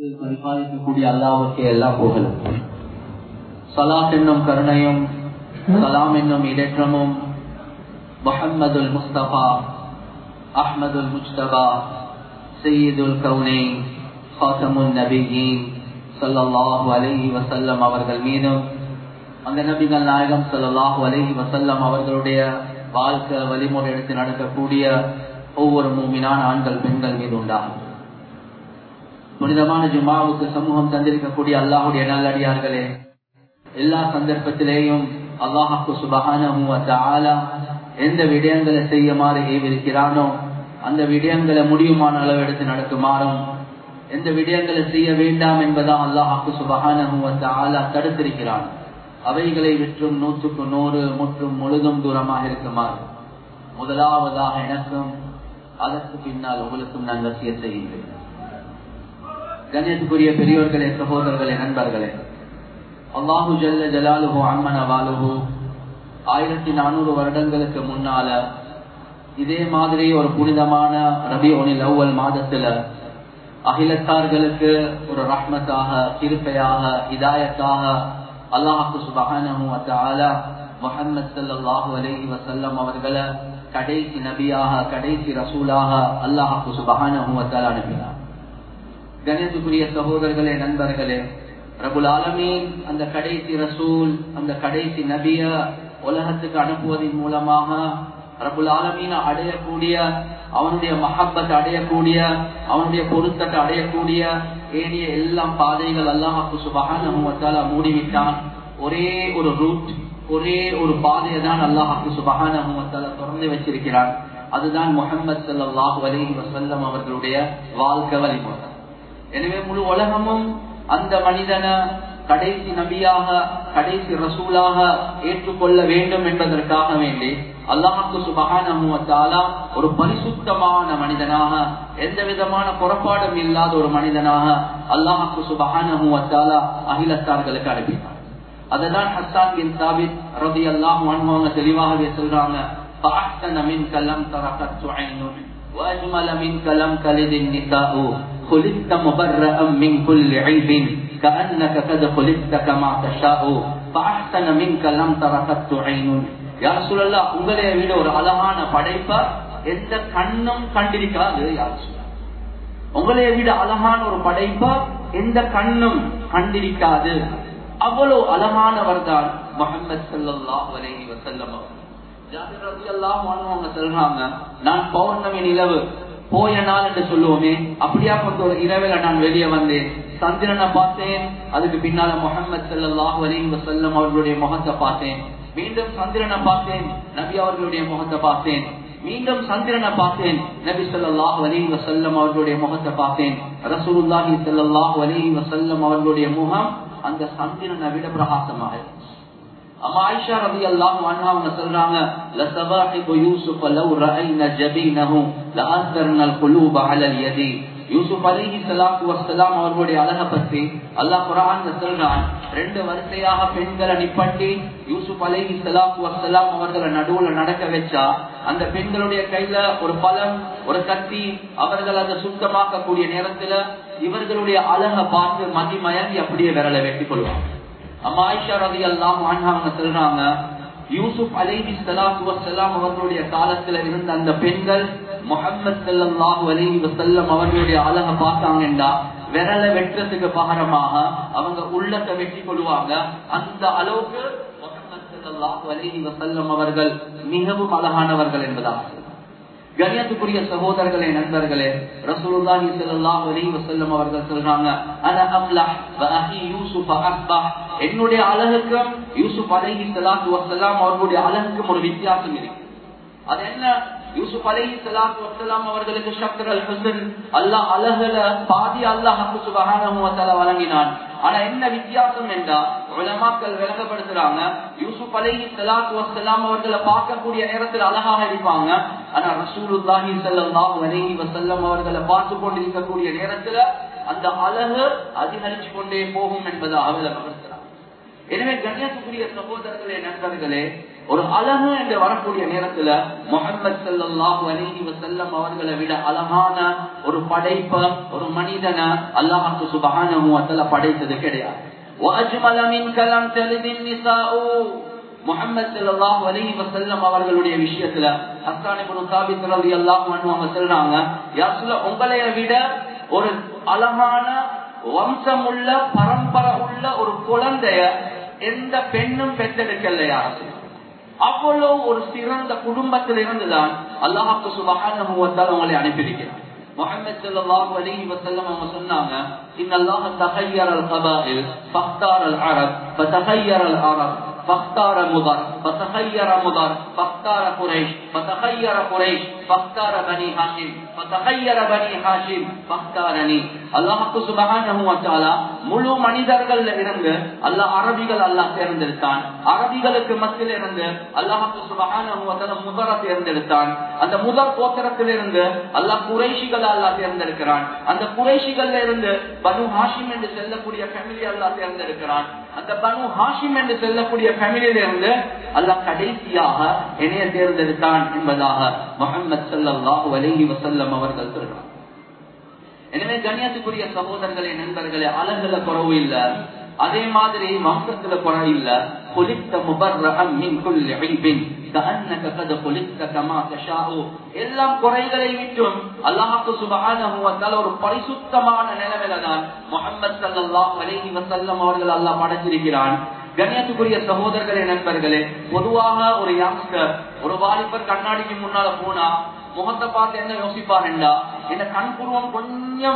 பரிபாலிக்கக்கூடிய அல்லாவுக்கு எல்லா புகழும் சலாத் என்னும் கருணையும் சலாம் என்னும் இடற்றமும் முஹம்மதுல் முஸ்தபா அஹ்மதுல் முஸ்தபா சையீதுல் கவுனை ஃபாத்தமுல் நபியின் சல்லல்லாஹு அலைஹி வசல்லம் அவர்கள் மீதும் அந்த நபிகள் நாயகம் சல்லாஹு அலைஹி வசல்லம் அவர்களுடைய வாழ்க்கை வழிமுறை எடுத்து நடக்கக்கூடிய ஒவ்வொரு மூமினான ஆண்கள் பெண்கள் மீது உண்டாகும் புனிதமான ஜுமாவுக்கு சமூகம் தந்திருக்கக்கூடிய அல்லாஹுடைய நல்லடியார்களே எல்லா சந்தர்ப்பத்திலேயும் அல்லாஹாக்கு சுபகான எந்த விடயங்களை செய்யுமாறு ஏவிருக்கிறானோ அந்த விடயங்களை முடியுமான அளவு எடுத்து நடக்குமாறும் எந்த விடயங்களை செய்ய வேண்டாம் என்பதா அல்லாஹாக்கு சுபகான தடுத்திருக்கிறான் அவைகளை விற்றும் நூற்றுக்கு நூறு முற்றும் முழுதும் தூரமாக இருக்குமாறு முதலாவதாக எனக்கும் அதற்கு பின்னால் உங்களுக்கும் நான் வசிய செய்கின்றேன் கண்ணியத்துக்குரிய பெரியோர்களே சகோதரர்களே நண்பர்களே அல்லாஹு ஜல்ல ஜலாலுஹோ அம்மன வாலுஹோ ஆயிரத்தி நானூறு வருடங்களுக்கு முன்னால இதே மாதிரி ஒரு புனிதமான ரபி ஒனில் அவ்வல் மாதத்துல அகிலத்தார்களுக்கு ஒரு ரஹ்மத்தாக கிருப்பையாக இதாயத்தாக அல்லாஹு சுபகான முகமது சல்லாஹு அலஹி வசல்லம் அவர்களை கடைசி நபியாக கடைசி ரசூலாக அல்லாஹு சுபகான அனுப்பினார் கணேசுக்குரிய சகோதரர்களே நண்பர்களே ரபுல் ஆலமீன் அந்த கடைசி ரசூல் அந்த கடைசி நபிய உலகத்துக்கு அனுப்புவதன் மூலமாக ரபுல் ஆலமீன அடையக்கூடிய அவனுடைய மஹப்பத்தை அடையக்கூடிய அவனுடைய பொருத்தத்தை அடையக்கூடிய ஏனைய எல்லாம் பாதைகள் அல்லாஹாக்கு சுபகான மூடிவிட்டான் ஒரே ஒரு ரூட் ஒரே ஒரு பாதையை தான் அல்லாஹாக்கு சுபகான திறந்து வச்சிருக்கிறான் அதுதான் முகமது சல்லாஹூ அலஹி வசல்லம் அவர்களுடைய வாழ்க்கை வழிமுறை எனவே முழு உலகமும் அந்த மனிதனை கடைசி நபியாக கடைசி ரசூலாக ஏற்றுக்கொள்ள வேண்டும் என்பதற்காக வேண்டி அல்லாஹாக்கு சுபகான ஒரு பரிசுத்தமான மனிதனாக எந்த விதமான புறப்பாடும் இல்லாத ஒரு மனிதனாக அல்லாஹாக்கு சுபகான அகிலத்தார்களுக்கு அனுப்பினார் அதுதான் ஹஸ்தான் பின் சாபித் ரதி அல்லாஹ் அவங்க தெளிவாகவே சொல்றாங்க فأحسن منك لم تركت عين وأجمل منك لم تلد النساء خلقت مبرأ من كل عيب كأنك قد خلقت كما تشاء فأحسن منك لم تركت عين يا رسول الله உங்களை விட ஒரு அழகான படைப்ப எந்த கண்ணும் கண்டிருக்காது யார் உங்களை விட அழகான ஒரு படைப்ப எந்த கண்ணும் கண்டிருக்காது அவ்வளவு அழகானவர் தான் முகமது சல்லாஹ் அலஹி வசல்லம் சொல்றாங்க நான் பௌர்ணமி நிலவு போய நாள் என்று சொல்லுவோமே அப்படியாப்பட்ட ஒரு இரவில நான் வெளியே வந்தேன் சந்திரனை பார்த்தேன் அதுக்கு பின்னால முகமது சல்லாஹ் அலி வசல்லம் அவர்களுடைய முகத்தை பார்த்தேன் மீண்டும் சந்திரனை பார்த்தேன் நபி அவர்களுடைய முகத்தை பார்த்தேன் மீண்டும் சந்திரனை பார்த்தேன் நபி சொல்லாஹ் அலி வசல்லம் அவர்களுடைய முகத்தை பார்த்தேன் ரசூலுல்லாஹி சல்லாஹ் அலி வசல்லம் அவர்களுடைய முகம் அந்த சந்திரனை விட பிரகாசமாக அம்மா ஆயிஷா ரவி அல்லாஹ் அவங்க சொல்றாங்க லசவாஹிபு யூசுப் லவ் ரஅய்ன ஜபீனஹு லஅஸ்தர்ன القلوب على اليد யூசுப் அலைஹி ஸலாத்து வஸ்ஸலாம் அவர்களுடைய அழக பத்தி அல்லாஹ் குர்ஆன்ல சொல்றான் ரெண்டு வரிசையாக பெண்களை நிப்பட்டி யூசுப் அலைஹி ஸலாத்து வஸ்ஸலாம் அவர்களை நடுவுல நடக்க வச்சா அந்த பெண்களுடைய கையில ஒரு பழம் ஒரு கத்தி அவர்கள் அதை சுத்தமாக்கக்கூடிய நேரத்துல இவர்களுடைய அழக பார்த்து மதிமயங்கி அப்படியே விரலை வெட்டி கொள்வாங்க அம்மா ஆயிஷா ரதி அல்லாம் அவங்க சொல்றாங்க யூசுப் அலைஹி சலாத்து வசலாம் அவர்களுடைய காலத்துல இருந்த அந்த பெண்கள் முகமது சல்லாஹூ அலைஹி வசல்லம் அவர்களுடைய அழக பார்த்தாங்கண்டா விரல வெட்டுறதுக்கு பகரமாக அவங்க உள்ளத்தை வெட்டி கொள்வாங்க அந்த அளவுக்கு முகமது சல்லாஹூ அலைஹி வசல்லம் அவர்கள் மிகவும் அழகானவர்கள் என்பதாக கணியத்துக்குரிய சகோதரர்களே நண்பர்களே ரசூலுல்லாஹி ஸல்லல்லாஹு அலைஹி வஸல்லம் அவர்கள் சொல்றாங்க அன அம்லஹ் வ அஹி யூசுஃப் அஸ்பஹ் என்னுடைய அழகுக்கும் யூசுப் அலைஹி ஸலாத்து வஸலாம் அவர்களுடைய அழகுக்கும் ஒரு வித்தியாசம் இருக்கு அது என்ன யூசுப் அலைஹி ஸலாத்து வஸலாம் அவர்களுக்கு ஷக்ரல் ஹுஸ்ன் அல்லாஹ் அழகுல பாதி அல்லாஹ் சுப்ஹானஹு வ தஆலா வழங்கினான் ஆனா என்ன வித்தியாசம் என்றா உலமாக்கள் விளக்கப்படுத்துறாங்க யூசுப் அலைஹி ஸலாத்து வஸலாம் அவர்களை பார்க்கக்கூடிய நேரத்தில் அழகாக இருப்பாங்க ஆனா ரசூலுல்லாஹி ஸல்லல்லாஹு அலைஹி வஸல்லம் அவர்களை பார்த்து கொண்டிருக்கக்கூடிய நேரத்துல அந்த அழகு அதிகரிச்சு கொண்டே போகும் என்பதாக விளக்கப்படுத்துறாங்க எனவே கண்ணியத்துக்குரிய சகோதரர்களே நண்பர்களே ஒரு அழகு என்று வரக்கூடிய நேரத்துல முகமது சல்லாஹூ அலஹி வசல்லம் அவர்களை விட அழகான ஒரு படைப்ப ஒரு மனிதனை அல்லாஹாக்கு சுபகான படைத்தது கிடையாது وأجمل منك لم تلد النساء முகமது ஸல்லல்லாஹு அலைஹி வஸல்லம் அவர்களுடைய விஷயத்துல ஹஸ்ஸான் இப்னு சாபித் ரலியல்லாஹு அன்ஹு அவங்க சொல்றாங்க யா ரசூல உங்களைய விட ஒரு அழகான வம்சமுள்ள பரம்பரை உள்ள ஒரு குழந்தைய எந்த பெண்ணும் பெற்றெடுக்கல யாரு அவ்வளவு ஒரு சிறந்த குடும்பத்தில் இருந்துதான் அல்லாஹாக்கு சுபஹானஹு வ தஆலா உங்களை அனுப்பியிருக்கிறார் முஹம்மது ஸல்லல்லாஹு அலைஹி வஸல்லம் அவங்க சொன்னாங்க இன் அல்லாஹ் தகய்யர அல் கபாயில் ஃபக்தார அல் அரப் ஃபதகய்யர அல் அரப் فاختار مضر فتخير مضر فاختار قريش فتخير قريش فاختار بني هاشم فتخير بني هاشم فاختارني அல்லாஹ்க்கு சுபஹானஹு வ தஆலா முழு மனிதர்கள்ல இருந்து அல்லாஹ் அரபிகள் அல்லாஹ் தேர்ந்தெடுத்தான் அரபிகளுக்கு மத்தியில் இருந்து அல்லாஹ்க்கு சுபஹானஹு வ தஆலா முதர தேர்ந்தெடுத்தான் அந்த முதல் கோத்திரத்திலிருந்து அல்லாஹ் குறைஷிகளை அல்லாஹ் தேர்ந்தெடுக்கிறான் அந்த குறைஷிகள்ல இருந்து பனு ஹாஷிம் என்று செல்லக்கூடிய ஃபேமிலி அல்லாஹ் தேர்ந்தெடுக்கிறான் அந்த பனு ஹாஷிம் என்று செல்லக்கூடிய ஃபேமிலியில இருந்து அல்லாஹ் கடைசியாக என்னைய தேர்ந்தெடுத்தான் என்பதாக முகமது சல்லாஹூ அலஹி வசல்லம் அவர்கள் சொல்றார் எனவே கண்ணியத்துக்குரிய சகோதரர்களே நண்பர்களே அழகுல குறவு இல்ல அதே மாதிரி வம்சத்துல குறை இல்ல குலித்த முபர்ரஹம் மின் குல்லி ஐபின் கஅன்னக கத குலித்த கமா தஷாஉ எல்லாம் குறைகளை விட்டும் அல்லாஹ்வுக்கு சுப்ஹானஹு வ தஆலா ஒரு பரிசுத்தமான நிலைமையில தான் முஹம்மது ஸல்லல்லாஹு அலைஹி வஸல்லம் அவர்கள் அல்லாஹ் படைத்திருக்கிறான் கண்ணியத்துக்குரிய சகோதரர்களே நண்பர்களே பொதுவாக ஒரு யங்ஸ்டர் ஒரு வாலிபர் கண்ணாடிக்கு முன்னால போனா முகத்தை பார்த்து என்ன யோசிப்பாருண்டா இந்த கண் புருவம் கொஞ்சம்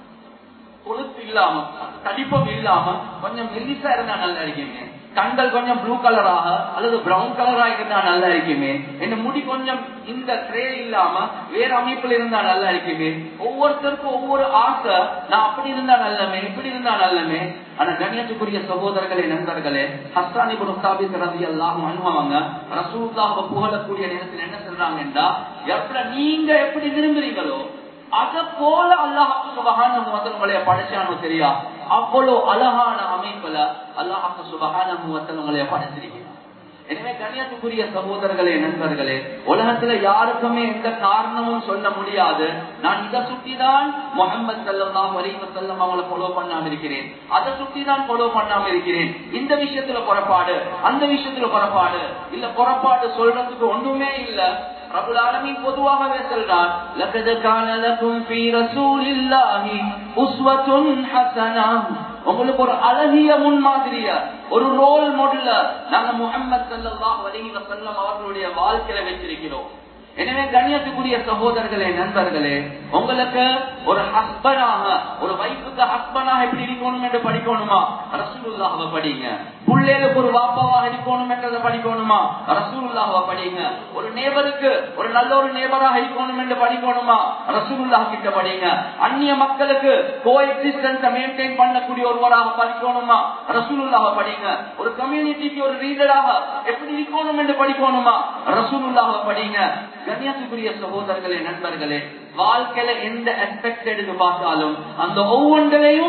கொழுத்து இல்லாம தடிப்பம் இல்லாம கொஞ்சம் மெல்லிசா இருந்தா நல்லா இருக்குமே கண்கள் கொஞ்சம் ப்ளூ கலராக அல்லது பிரவுன் கலரா இருந்தா நல்லா இருக்குமே என்ன முடி கொஞ்சம் இந்த ட்ரே இல்லாம வேற அமைப்புல இருந்தா நல்லா இருக்குமே ஒவ்வொருத்தருக்கும் ஒவ்வொரு ஆசை நான் அப்படி இருந்தா நல்லமே இப்படி இருந்தா நல்லமே ஆனா கண்ணியத்துக்குரிய சகோதரர்களே நண்பர்களே ஹஸ்தானி குரு சாபித் ரவி எல்லாம் அனுபவங்க ரசூல்லாவை புகழக்கூடிய நேரத்தில் என்ன சொல்றாங்கன்னா எப்ப நீங்க எப்படி விரும்புறீங்களோ அத போல அல்லாஹாக்கு சுபகான உங்களை படைச்சானோ தெரியா அவ்வளவு அழகான அமைப்புல அல்லாஹாக்கு சுபகான உங்களை படைச்சிருக்கிறார் எனவே கண்ணியத்துக்குரிய சகோதரர்களே நண்பர்களே உலகத்துல யாருக்குமே எந்த காரணமும் சொல்ல முடியாது நான் இதை சுட்டிதான் முகமது சல்லாம் வரைக்கும் செல்லம் அவங்களை ஃபாலோ பண்ணாம இருக்கிறேன் அதை சுட்டிதான் ஃபாலோ பண்ணாம இருக்கிறேன் இந்த விஷயத்துல புறப்பாடு அந்த விஷயத்துல புறப்பாடு இல்ல புறப்பாடு சொல்றதுக்கு ஒண்ணுமே இல்ல ரபுல் ஆலமீன் பொதுவாகவே சொல்றான் லகத கான லகும் ஃபீ ரசூலில்லாஹி உஸ்வத்துன் ஹஸனா உங்களுக்கு ஒரு அழகிய முன்மாதிரிய ஒரு ரோல் மாடல நாங்க முகமது ஸல்லல்லாஹு அலைஹி வஸல்லம் அவர்களுடைய வாழ்க்கையில வச்சிருக்கிறோம் எனவே கண்ணியத்துக்குரிய சகோதரர்களே நண்பர்களே உங்களுக்கு ஒரு ஹஸ்பனாக ஒரு வைஃபுக்கு ஹஸ்பனாக எப்படி இருக்கணும் என்று படிக்கணுமா ரசூலுல்லாஹவை படிங்க பிள்ளைகளுக்கு ஒரு வாப்பாவாக இருக்கணும் என்றதை படிக்கணுமா ரசூலுல்லாஹவை படிங்க ஒரு நேபருக்கு ஒரு நல்ல ஒரு நேபராக இருக்கணும் என்று படிக்கணுமா ரசூலுல்லாஹ் கிட்ட படிங்க அந்நிய மக்களுக்கு கோ எக்ஸிஸ்டன்ஸை மெயின்டைன் பண்ணக்கூடிய ஒருவராக படிக்கணுமா ரசூலுல்லாஹவை படிங்க ஒரு கம்யூனிட்டிக்கு ஒரு லீடராக எப்படி இருக்கணும் என்று படிக்கணுமா ரசூலுல்லாஹவை படிங்க கண்ணியத்துக்குரிய சகோதரர்களே நண்பர்களே வாழ்க்கையில எந்த அஸ்பெக்ட் எடுத்து பார்த்தாலும் அந்த ஒவ்வொன்றையும்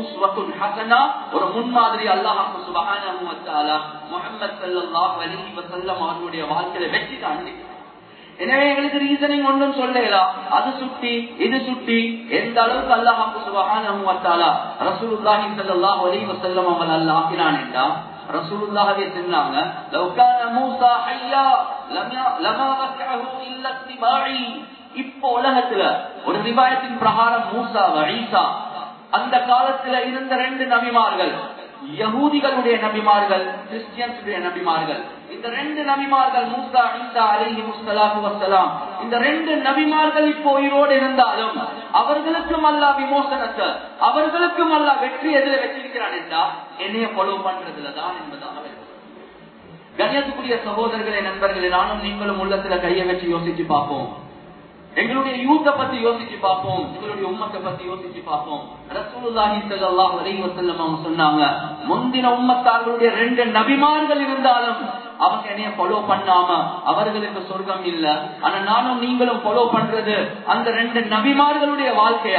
ஒரு முன்மாதிரி அல்லாஹாக்கு சுபஹானஹு வ தஆலா முஹம்மது ஸல்லல்லாஹு அலைஹி வஸல்லம் அவர்களுடைய வாழ்க்கையில வெற்றி தான் எனவே எங்களுக்கு ரீசனிங் ஒன்றும் சொல்லலாம் அது சுட்டி இது சுட்டி எந்த அளவுக்கு அல்லாஹாக்கு சுபஹானஹு வ தஆலா ரசூலுல்லாஹி ஸல்லல்லாஹு அலைஹி வஸல்லம் அவர்கள் அல்லாஹ் ஆக்கினான் என்றா ரசூலுல்லாஹவே சொன்னாங்க லவ் கான மூசா ஹய்யா லமா வக்கஹு இல்ல இத்திபாஇ இப்போ உலகத்துல ஒரு ரிவாயத்தின் பிரகாரம் மூசா ஈசா அந்த காலத்துல இருந்த ரெண்டு நபிமார்கள் யகூதிகளுடைய நபிமார்கள் கிறிஸ்டியன்ஸுடைய நபிமார்கள் இந்த ரெண்டு நபிமார்கள் மூசா ஈசா அலைஹி முஸ்தலாத்து வசலாம் இந்த ரெண்டு நபிமார்கள் இப்போ உயிரோடு இருந்தாலும் அவர்களுக்கும் அல்லா விமோசனத்தை அவர்களுக்கும் அல்லா வெற்றி எதிர வச்சிருக்கிறான் என்றா என்னைய ஃபாலோ பண்றதுல தான் என்பதாக கண்ணியத்துக்குரிய சகோதரர்களே நண்பர்களே நானும் நீங்களும் உள்ளத்துல கையை வச்சு யோசிச்சு பார்ப்போம் எங்களுடைய யூத்த பத்தி யோசிச்சு பார்ப்போம் எங்களுடைய உம்மத்தை பத்தி யோசிச்சு பார்ப்போம் ரசூலுல்லாஹி ஸல்லல்லாஹு அலைஹி வஸல்லம் அவங்க சொன்னாங்க முந்தின உம்மத்தார்களுடைய ரெண்டு நபிமார்கள் இருந்தாலும் அவங்க என்னைய ஃபாலோ பண்ணாம அவர்களுக்கு சொர்க்கம் இல்ல ஆனா நானும் நீங்களும் ஃபாலோ பண்றது அந்த ரெண்டு நபிமார்களுடைய வாழ்க்கையா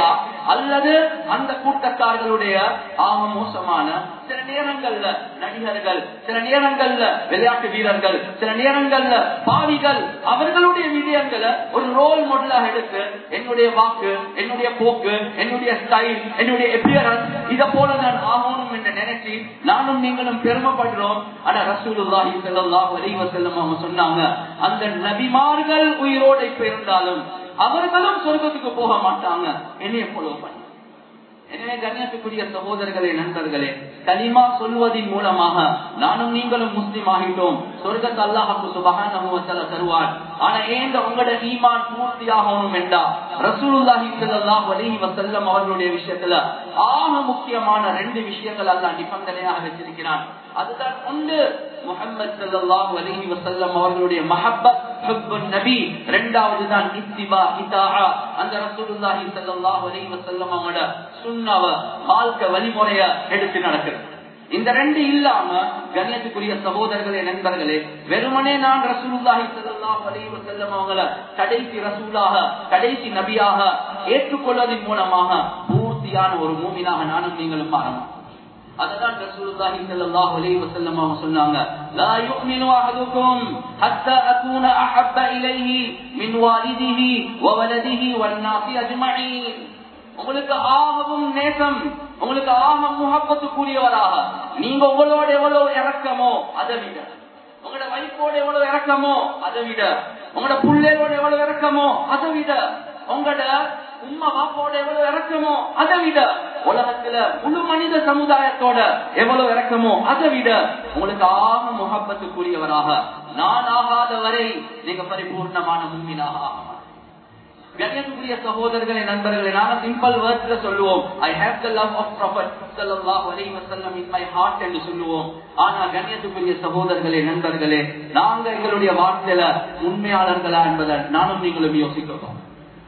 அல்லது அந்த கூட்டத்தார்களுடைய ஆக மோசமான சில நேரங்கள்ல நடிகர்கள் சில நேரங்கள்ல விளையாட்டு வீரர்கள் சில நேரங்கள்ல பாவிகள் அவர்களுடைய விடயங்களை ஒரு ரோல் மாடலாக எடுத்து என்னுடைய வாக்கு என்னுடைய போக்கு என்னுடைய ஸ்டைல் என்னுடைய எப்பியரன்ஸ் இதை போல நான் ஆகணும் என்று நினைச்சு நானும் நீங்களும் பெருமைப்படுறோம் ஆனா ரசூலுல்லாஹி ஸல்லல்லாஹு அலைஹி வஸல்லம் அவங்க சொன்னாங்க அந்த நபிமார்கள் உயிரோடு இப்ப இருந்தாலும் அவர்களும் சொர்க்கத்துக்கு போக மாட்டாங்க என்னைய ஃபாலோ பண்ண எனவே கண்ணியத்துக்குரிய சகோதரர்களே நண்பர்களே கலிமா சொல்வதன் மூலமாக நானும் நீங்களும் முஸ்லிம் ஆகிட்டோம் சொர்க்கத்தை அல்லாஹு சுபகான தருவார் ஆனா ஏங்க உங்களோட ஈமான் பூர்த்தியாகணும் என்றா ரசூலுல்லாஹி ஸல்லல்லாஹு அலைஹி வஸல்லம் அவர்களுடைய விஷயத்துல ஆக முக்கியமான ரெண்டு விஷயங்கள் அல்லாஹ் நிபந்தனையாக வச்சிருக்கிறான் அதுதான் ஒன்று முகமது ஸல்லல்லாஹு அலைஹி வஸல்லம் அவர்களுடைய மஹப்பத் ஹுப்புன் நபி இரண்டாவது தான் இத்திபா இதாஆ அந்த ரசூலுல்லாஹி ஸல்லல்லாஹு அலைஹி வஸல்லம் அவங்களோட சுன்னவ வாழ்க்கை வழிமுறைய எடுத்து நடக்கிறது இந்த ரெண்டு இல்லாம கண்ணியத்துக்குரிய சகோதரர்களே நண்பர்களே வெறுமனே நான் ரசூலுல்லாஹி ஸல்லல்லாஹு அலைஹி வஸல்லம் அவங்கள கடைசி ரசூலாக கடைசி நபியாக ஏற்றுக்கொள்வதன் மூலமாக பூர்த்தியான ஒரு மூமினாக நானும் நீங்களும் மாறணும் அததான் ரசூலுல்லாஹி ஸல்லல்லாஹு அலைஹி வஸல்லம் அவங்க சொன்னாங்க லா யுமினு அஹதுக்கும் ஹத்தா அகூன அஹப்ப இலைஹி மின் வாலிதிஹி வ வலதிஹி வன் நாஸி அஜ்மஈன் உங்களுக்கு ஆகவும் நேசம் உங்களுக்கு ஆகம் முகப்பத்துக்குரியவராக நீங்க உங்களோட எவ்வளவு இறக்கமோ அதை விட உங்களோட வைஃபோட எவ்வளவு இறக்கமோ அதை விட உங்களோட புள்ளையோட எவ்வளவு இறக்கமோ அதை விட உங்களோட உம்மா பாப்போட எவ்வளவு இறக்கமோ அதை விட உலகத்துல முழு மனித சமுதாயத்தோட எவ்வளவு இறக்கமோ அதை விட உங்களுக்கு ஆக முகப்பத்துக்குரியவராக நான் ஆகாத வரை நீங்க பரிபூர்ணமான முன்மினாக ஆக கண்ணியத்துக்குரிய சகோதரர்களே நண்பர்களே நாங்க சிம்பிள் வேர்ட்ஸ்ல சொல்லுவோம் I have the love of prophet ஸல்லல்லாஹு அலைஹி வஸல்லம் இன் மை ஹார்ட் என்று சொல்லுவோம் ஆனா கண்ணியத்துக்குரிய சகோதரர்களே நண்பர்களே நாங்க எங்களுடைய வார்த்தையில உண்மையாளர்களா என்பதை நானும் நீங்களும் யோசிக்கிறோம்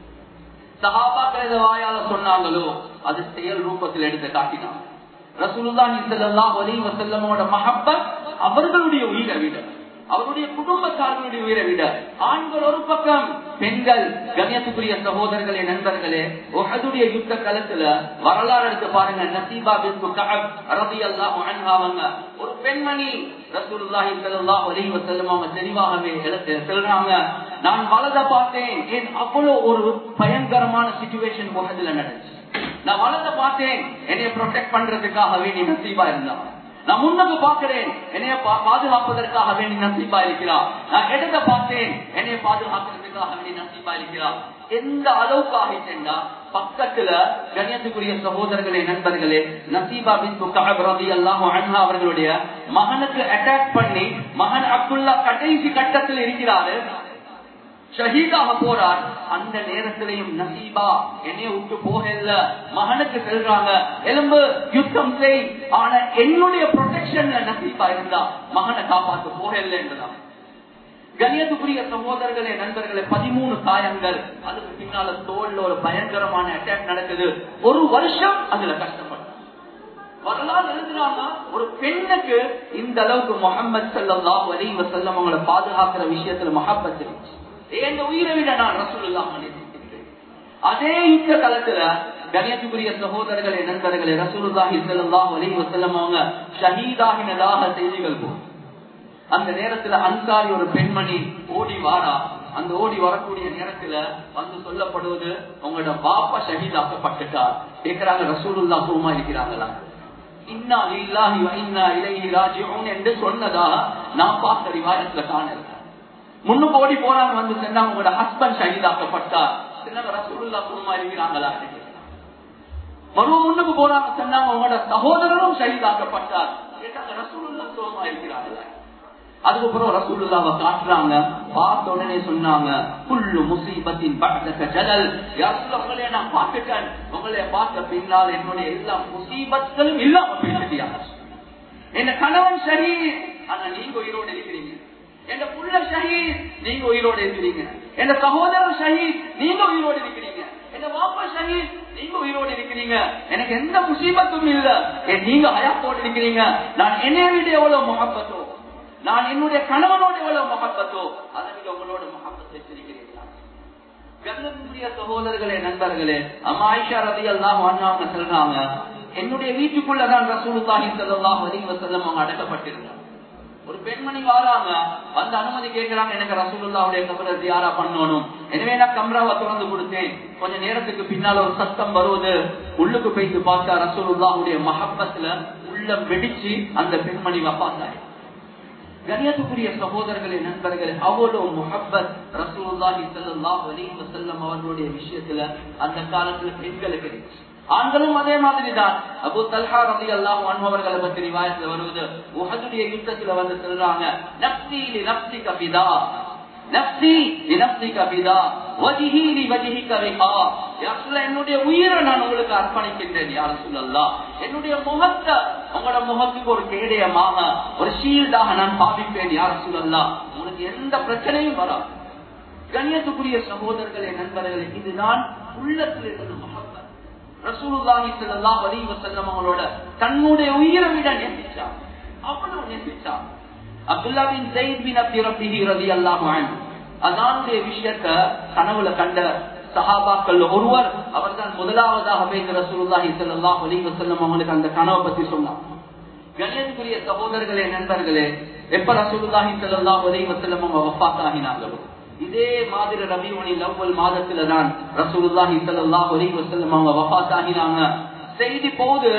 சஹாபாக்கள் எதை வாயால சொன்னாங்களோ அது செயல் ரூபத்தில் எடுத்து காட்டினாங்க ரசூலுல்லாஹி ஸல்லல்லாஹு அலைஹி வஸல்லமோட மஹப்பத் அவர்களுடைய உயிரை விட அவருடைய குடும்பத்தார்களுடைய உயிரை விட ஆண்கள் ஒரு பக்கம் பெண்கள் கண்ணியத்துக்குரிய சகோதரர்களே நண்பர்களே உஹதுடைய யுத்த களத்துல வரலாறு எடுத்து பாருங்க நசீபா பின்து கஅப் ரலியல்லாஹு அன்ஹா அவங்க ஒரு பெண்மணி ரசூலுல்லாஹி ஸல்லல்லாஹு அலைஹி வஸல்லம் அவங்க தெளிவாகவே எழுத்து சொல்றாங்க நான் வலத பார்த்தேன் ஏன் அவ்வளவு ஒரு பயங்கரமான சிச்சுவேஷன் உலகத்துல நடந்துச்சு நான் வலத பார்த்தேன் என்னைய ப்ரொடெக்ட் பண்றதுக்காக வேண்டி நசீபா இருந்தான் நான் முன்னது பார்க்கிறேன் என்னைய பாதுகாப்பதற்காக வேண்டி நசீபா இருக்கிறார் நான் இடத்தை பார்த்தேன் என்னைய பாதுகாக்கிறதுக்காக வேண்டி நசீபா இருக்கிறார் எந்த அளவுக்கு ஆகிட்டா பக்கத்துல கண்ணியத்துக்குரிய சகோதரர்களே நண்பர்களே நசீபா பின் ரதி அல்லாஹ் அன்ஹா அவர்களுடைய மகனுக்கு அட்டாக் பண்ணி மகன் அப்துல்லா கடைசி கட்டத்தில் இருக்கிறாரு ஷஹீதாக போறார் அந்த நேரத்திலையும் நசீபா என்னைய விட்டு போகல மகனுக்கு செல்றாங்க எலும்பு யுத்தம் செய் ஆனா என்னுடைய ப்ரொடெக்ஷன்ல நசீபா இருந்தா மகனை காப்பாத்து போகல என்றுதான் கணியத்துக்குரிய சகோதரர்களே நண்பர்களே பதிமூணு காயங்கள் அதுக்கு பின்னால தோல்ல ஒரு பயங்கரமான அட்டாக் நடக்குது ஒரு வருஷம் அதுல கஷ்டப்படும் வரலாறு எழுதுறாங்க ஒரு பெண்ணுக்கு இந்த அளவுக்கு முகமது சல்லாஹ் அலி வசல்லம் அவங்களை பாதுகாக்கிற விஷயத்துல மஹப்பத் இருந்துச்சு எங்க உயிரை விட நான் ரசூலுல்லாஹ் அதே யுத்த காலத்துல கணியத்துக்குரிய சகோதரர்களே நண்பர்களே ரசூலுல்லாஹி ஸல்லல்லாஹு அலைஹி வஸல்லம் அவங்க ஷஹீதாகினதாக செய்திகள் போகும் அந்த நேரத்துல அன்சாரி ஒரு பெண்மணி ஓடி வாரா அந்த ஓடி வரக்கூடிய நேரத்துல வந்து சொல்லப்படுவது உங்களோட பாப்பா ஷஹீதாக்கப்பட்டுட்டார் கேட்கிறாங்க ரசூலுல்லா சும்மா இருக்கிறாங்களா இன்னா இல்லாஹி இன்னா இலைஹி ராஜிஊன் என்று சொன்னதா நான் பார்த்த ரிவாயத்துல காணல முன்னுக்கு ஓடி போறாங்க வந்து சொன்னாங்க உங்களோட ஹஸ்பண்ட் ஷஹீதாக்கப்பட்டார் சொன்னாங்க ரசூலுல்லா சும்மா இருக்கிறாங்களா மறு முன்னுக்கு போறாங்க சொன்னாங்க உங்களோட சகோதரரும் ஷஹீதாக்கப்பட்டார் கேட்டாங்க ரசூலுல்லா சும்மா இருக்கிறாங்களா அதுக்கப்புறம் ரசூலுல்லாவை காட்டுறாங்க பார்த்த உடனே சொன்னாங்க புல்லு முசீபத்தின் பக்கத்த ஜலல் உங்களை நான் பார்த்துட்டேன் உங்களை பார்த்த பின்னால் என்னுடைய எல்லா முசீபத்களும் இல்லாம போயிட்டியா என்ன கணவன் சரி ஆனா நீங்க உயிரோடு இருக்கிறீங்க என் புள்ள ஷஹீத் நீங்க உயிரோடு இருக்கிறீங்க என் சகோதரர் ஷஹீத் நீங்க உயிரோடு இருக்கிறீங்க என் வாப்பா ஷஹீத் நீங்க உயிரோடு இருக்கிறீங்க எனக்கு எந்த முசீபத்தும் இல்ல நீங்க ஹயாத்தோடு இருக்கிறீங்க நான் என்னை விட எவ்வளவு முகப்பத்தோ நான் என்னுடைய கணவனோட எவ்வளவு மகப்பத்தோ அதை விட உங்களோட மகப்பத்தை வச்சிருக்கிறீர்களா கண்ணுக்குரிய சகோதரர்களே நண்பர்களே அம்மா ஆயிஷா ரதி எல்லாம் அவங்க சொல்றாங்க என்னுடைய வீட்டுக்குள்ளதான் ரசூலுல்லாஹி ஸல்லல்லாஹு அலைஹி வஸல்லம் அவங்க அடக்கப்பட்டிருந்தாங்க ஒரு பெண்மணி வாராங்க வந்து அனுமதி கேட்கிறாங்க எனக்கு ரசூலுல்லாவுடைய கபரை தியாரா பண்ணணும் எனவே நான் கம்ராவை திறந்து கொடுத்தேன் கொஞ்ச நேரத்துக்கு பின்னால ஒரு சத்தம் வருவது உள்ளுக்கு போயிட்டு பார்த்தா ரசூலுல்லாவுடைய மஹப்பத்துல உள்ள வெடிச்சு அந்த பெண்மணி வப்பாத்தாய் கணியத்துக்குரிய சகோதரர்களே நண்பர்களே அவ்வளவு முஹப்பத் ரசூலுல்லாஹி ஸல்லல்லாஹு அலைஹி வஸல்லம் அவர்களுடைய விஷயத்துல அந்த காலத்துல பெண்களுக்கு இருந்துச்சு ஆண்களும் அதே மாதிரி தான் அபு தல்ஹா ரதி அல்லாஹ் அவர்களை பற்றி ரிவாயத்துல வருவது உஹதுடைய யுத்தத்துல வந்து சொல்றாங்க நப்சி லி நப்சி கபிதா நப்சி லி நப்சி கபிதா வஜிஹி லி வஜிஹி கவிஹா யாசுல என்னுடைய உயிரை நான் உங்களுக்கு அர்ப்பணிக்கின்றேன் யார் சொல்லலாம் என்னுடைய முகத்தை உங்களோட முகத்துக்கு ஒரு கேடயமாக ஒரு ஷீல்டாக நான் பாவிப்பேன் யார் சொல்லலாம் உங்களுக்கு எந்த பிரச்சனையும் வராது கண்ணியத்துக்குரிய சகோதரர்களே நண்பர்களே இதுதான் உள்ளத்தில் இருந்த முகத்தை ரசூலுல்லாஹி ஸல்லல்லாஹு அலைஹி வஸல்லம் அவங்களோட தன்னுடைய உயிரை விட நேசிச்சார் அவ்வளவு நேசிச்சார் அப்துல்லா பின் ஸைத் பின் அப்தி ரப்பிஹி ரலியல்லாஹு அன்ஹு அதானுடைய விஷயத்தை கனவுல கண்ட சஹாபாக்கள் ஒருவர் அவர்தான் முதலாவதாக பேச ரசூலுல்லாஹி ஸல்லல்லாஹு அலைஹி வஸல்லம் அவங்களுக்கு அந்த கனவை பத்தி சொன்னார் கண்ணியத்துக்குரிய சகோதரர்களே நண்பர்களே எப்ப ரசூலுல்லாஹி ஸல்லல்லாஹு அலைஹி வஸல்லம் அவங்க வஃபாத் ஆகினாங்களோ இதே மாதிரி ரபியுனில் அவ்வல் மாதத்துல தான் ரசூலுல்லாஹி ஸல்லல்லாஹு அலைஹி வஸல்லம் அவங்க வஃபாத் ஆகினாங்க செய்தி போது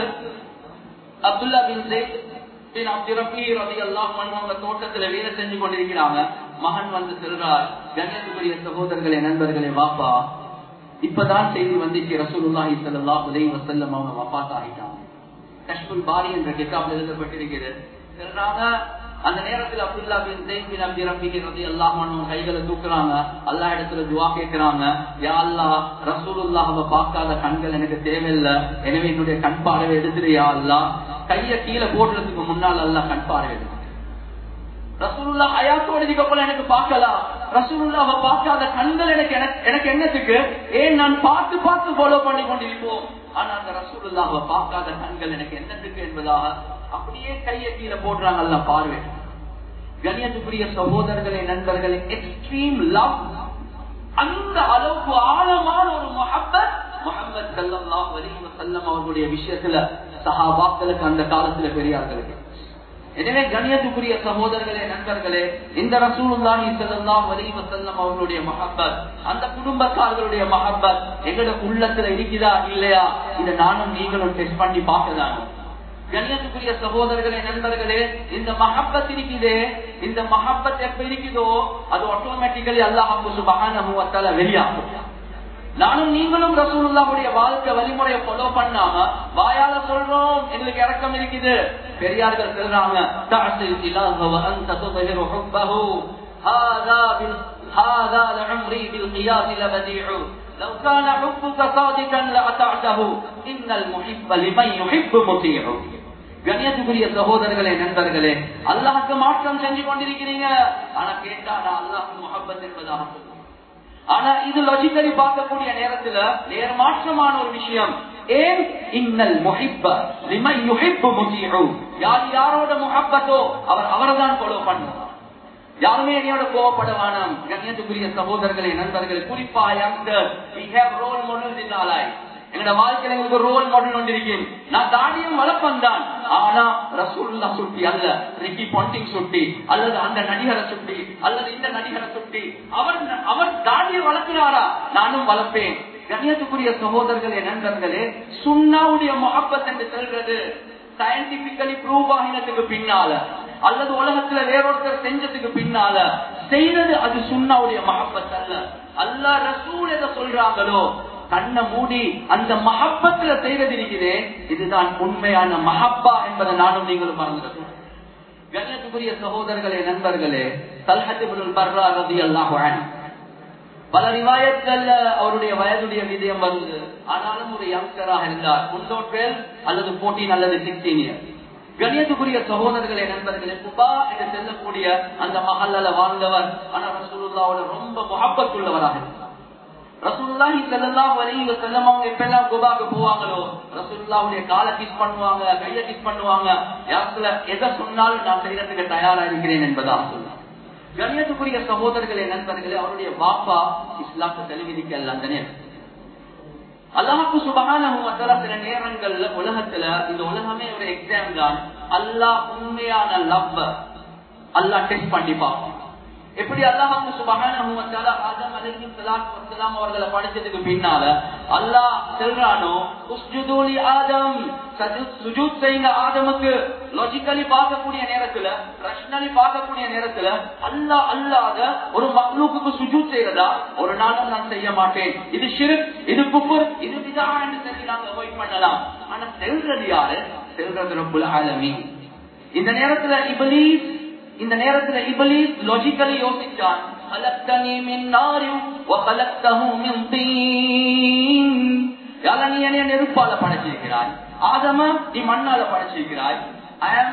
அப்துல்லா பின் ஸைத் பின் அப்து ரபி ரலியல்லாஹு அன்ஹு அவங்க தோட்டத்துல வேலை செஞ்சு கொண்டிருக்கிறாங்க மகன் வந்து சொல்றார் கண்ணியத்துக்குரிய சகோதரர்களே நண்பர்களே வாப்பா இப்பதான் செய்தி வந்துச்சு ரசூலுல்லாஹி ஸல்லல்லாஹு அலைஹி வஸல்லம் அவங்க வஃபாத் ஆகிட்டாங்க கஷ்முல் பாரி என்ற கிதாப்ல எழுதப்பட்டிருக்கிறது சொல்றாங்க அந்த நேரத்தில் அப்துல்லா பின் ஜெயித் பின் அப்தி ரபிஹி ரலியல்லாஹு அன்ஹு கைகளை தூக்குறாங்க அல்லாஹ் இடத்துல துஆ கேக்குறாங்க யா அல்லாஹ் ரசூலுல்லாஹ்வை பார்க்காத கண்கள் எனக்கு தேவையில்லை எனவே என்னுடைய கண் பார்வை எடுத்துரு யா அல்லாஹ் கைய கீழே போடுறதுக்கு முன்னால் அல்லாஹ் கண் பார்வை எடுத்து ரசூலுல்லா ஹயாத்தோட இதுக்கப்புறம் எனக்கு பார்க்கலாம் ரசூலுல்லாவை பார்க்காத கண்கள் எனக்கு எனக்கு என்னத்துக்கு ஏன் நான் பார்த்து பார்த்து ஃபாலோ பண்ணி கொண்டிருப்போம் ஆனா அந்த ரசூலுல்லாவை பார்க்காத கண்கள் எனக்கு என்னத்துக்கு என்பதாக அப்படியே கையை கீழே போடுறாங்கல்ல பார்வை கணியத்துக்குரிய சகோதரர்களே நண்பர்களே எக்ஸ்ட்ரீம் லவ் அந்த அளவுக்கு ஆழமான ஒரு முகப்பத் முகமது சல்லாஹ் அலைஹி வஸல்லம் அவர்களுடைய விஷயத்துல சஹாபாக்களுக்கு அந்த காலத்துல பெரியார்களுக்கு எனவே கணியத்துக்குரிய சகோதரர்களே நண்பர்களே இந்த ரசூலுல்லாஹி ஸல்லல்லாஹு அலைஹி வஸல்லம் அவர்களுடைய மஹப்பத் அந்த குடும்பத்தார்களுடைய மஹப்பத் எங்களோட உள்ளத்துல இருக்குதா இல்லையா இதை நானும் நீங்களும் டெஸ்ட் பண்ணி பார்க்கதான் கண்ணியத்துக்குரிய சகோதரர்களே நண்பர்களே இந்த மஹப்பத் இருக்குதே இந்த மஹப்பத் எப்ப இருக்குதோ அது ஆட்டோமேட்டிக்கலி அல்லாஹ் சுபஹானஹு வ தஆலா வெளியாகும் நானும் நீங்களும் ரசூலுல்லாவுடைய வாழ்க்கை வழிமுறையை ஃபாலோ பண்ணாம வாயால சொல்றோம் எங்களுக்கு இறக்கம் இருக்குது பெரியார்கள் சொல்றாங்க தஅசில் இலாஹ வ அன்த துظهر حبه هذا بال هذا لعمري بالقياس لبديع لو كان حبك صادقا لأطعته إن المحب لمن يحب مطيع கணியத்துக்குரிய சகோதரர்களே நண்பர்களே அல்லாஹுக்கு மாற்றம் செஞ்சு கொண்டிருக்கிறீங்க ஆனா கேட்டா நான் அல்லாஹ் முகப்பத் என்பதாக சொல்லுவேன் ஆனா இது லாஜிக்கலி பார்க்கக்கூடிய நேரத்துல நேர் மாற்றமான ஒரு விஷயம் ஏன் இன்னல் முஹிப்ப லிமை யுஹிப்பு முஜீஉ யார் யாரோட முஹப்பத்தோ அவர் அவர்தான் ஃபாலோ பண்ணுவார் யாருமே என்னையோட கோவப்படுவான கண்ணியத்துக்குரிய சகோதரர்களே நண்பர்களே குறிப்பா youngster we have role models in our life எங்களோட வாழ்க்கையில எங்களுக்கு ரோல் மாடல் ஒன்று இருக்கேன் நான் தாடியும் வளர்ப்பன் தான் ஆனா ரசூல்லா சுட்டி அல்ல ரிக்கி பாண்டிங் சுட்டி அல்லது அந்த நடிகரை சுட்டி அல்லது இந்த நடிகரை சுட்டி அவர் அவர் தாடியை வளர்க்கிறாரா நானும் வளர்ப்பேன் கண்ணியத்துக்குரிய சகோதரர்களே நண்பர்களே சுண்ணாவுடைய முகப்பத் என்று சொல்றது சயின்டிபிக்கலி ப்ரூவ் ஆகினதுக்கு பின்னால அல்லது உலகத்துல வேறொருத்தர் செஞ்சதுக்கு பின்னால செய்தது அது சுண்ணாவுடைய மகப்பத் அல்ல அல்லா ரசூல் எதை சொல்றாங்களோ கண்ணை மூடி அந்த மஹப்பத்துல செய்வது இருக்கிறே இதுதான் உண்மையான மஹப்பா என்பதை நானும் நீங்களும் மறந்துடுறோம் கண்ணியத்துக்குரிய சகோதரர்களே நண்பர்களே தல்ஹத்திபுல் பர்ரா ரதி அல்லாஹ் பல ரிவாயத்கள்ல அவருடைய வயதுடைய விதயம் வருது ஆனாலும் ஒரு யங்ஸ்டராக இருந்தார் முன்னோ டுவெல் அல்லது போர்டீன் அல்லது சிக்ஸ்டீன் இயர் கணியத்துக்குரிய சகோதரர்களே நண்பர்களே குபா என்று செல்லக்கூடிய அந்த மஹல்ல வாழ்ந்தவர் ஆனா ரசூலுல்லாவோட ரொம்ப முகப்பத்துள்ளவராக இருந்தார் ரசூலுல்லாஹி ஸல்லல்லாஹு அலைஹி வஸல்லம் அவங்க எப்பெல்லாம் குபாக்கு போவாங்களோ ரசூலுல்லாஹ்வுடைய காலை கிஸ் பண்ணுவாங்க கையை கிஸ் பண்ணுவாங்க யாருல எதை சொன்னாலும் நான் செய்யறதுக்கு தயாரா இருக்கிறேன் என்பதா சொல்லுவாங்க கண்ணியத்துக்குரிய சகோதரர்களே நண்பர்களே அவருடைய பாப்பா இஸ்லாத்தை தெளிவிதிக்கல அந்த நேரம் அல்லாஹுக்கு சுபகான சில நேரங்கள்ல உலகத்துல இந்த உலகமே ஒரு எக்ஸாம் தான் அல்லாஹ் உண்மையான லவ் அல்லாஹ் டெஸ்ட் பண்ணி பார்ப்பான் எப்படி அல்லாஹு சுபகான ஆதம் அலைஹிம் ஸலாத்து வஸ்ஸலாம் அவர்களை படிச்சதுக்கு பின்னால அல்லாஹ் சொல்றானோ உஸ்ஜுதூலி ஆதம் சுஜூத் செய்யுங்க ஆதமுக்கு லாஜிக்கலி பார்க்கக்கூடிய நேரத்துல ரஷ்னலி பார்க்கக்கூடிய நேரத்துல அல்லாஹ் அல்லாத ஒரு மக்லூக்கு சுஜூத் செய்யறதா ஒரு நாளும் நான் செய்ய மாட்டேன் இது ஷிருக் இது குஃபர் இது விதா என்று சொல்லி நாங்க அவாய்ட் பண்ணலாம் ஆனா செல்றது யாரு செல்றது ரப்புல் ஆலமீன் இந்த நேரத்துல இபலீஸ் இந்த நேரத்துல இபலீஸ் லாஜிக்கலி யோசிச்சான் خلقتني من نار وخلقته من طين யால நீ என்னைய நெருப்பால படைச்சிருக்கிறாய் ஆதம நீ மண்ணால படைச்சிருக்கிறாய் ஐ ஆம்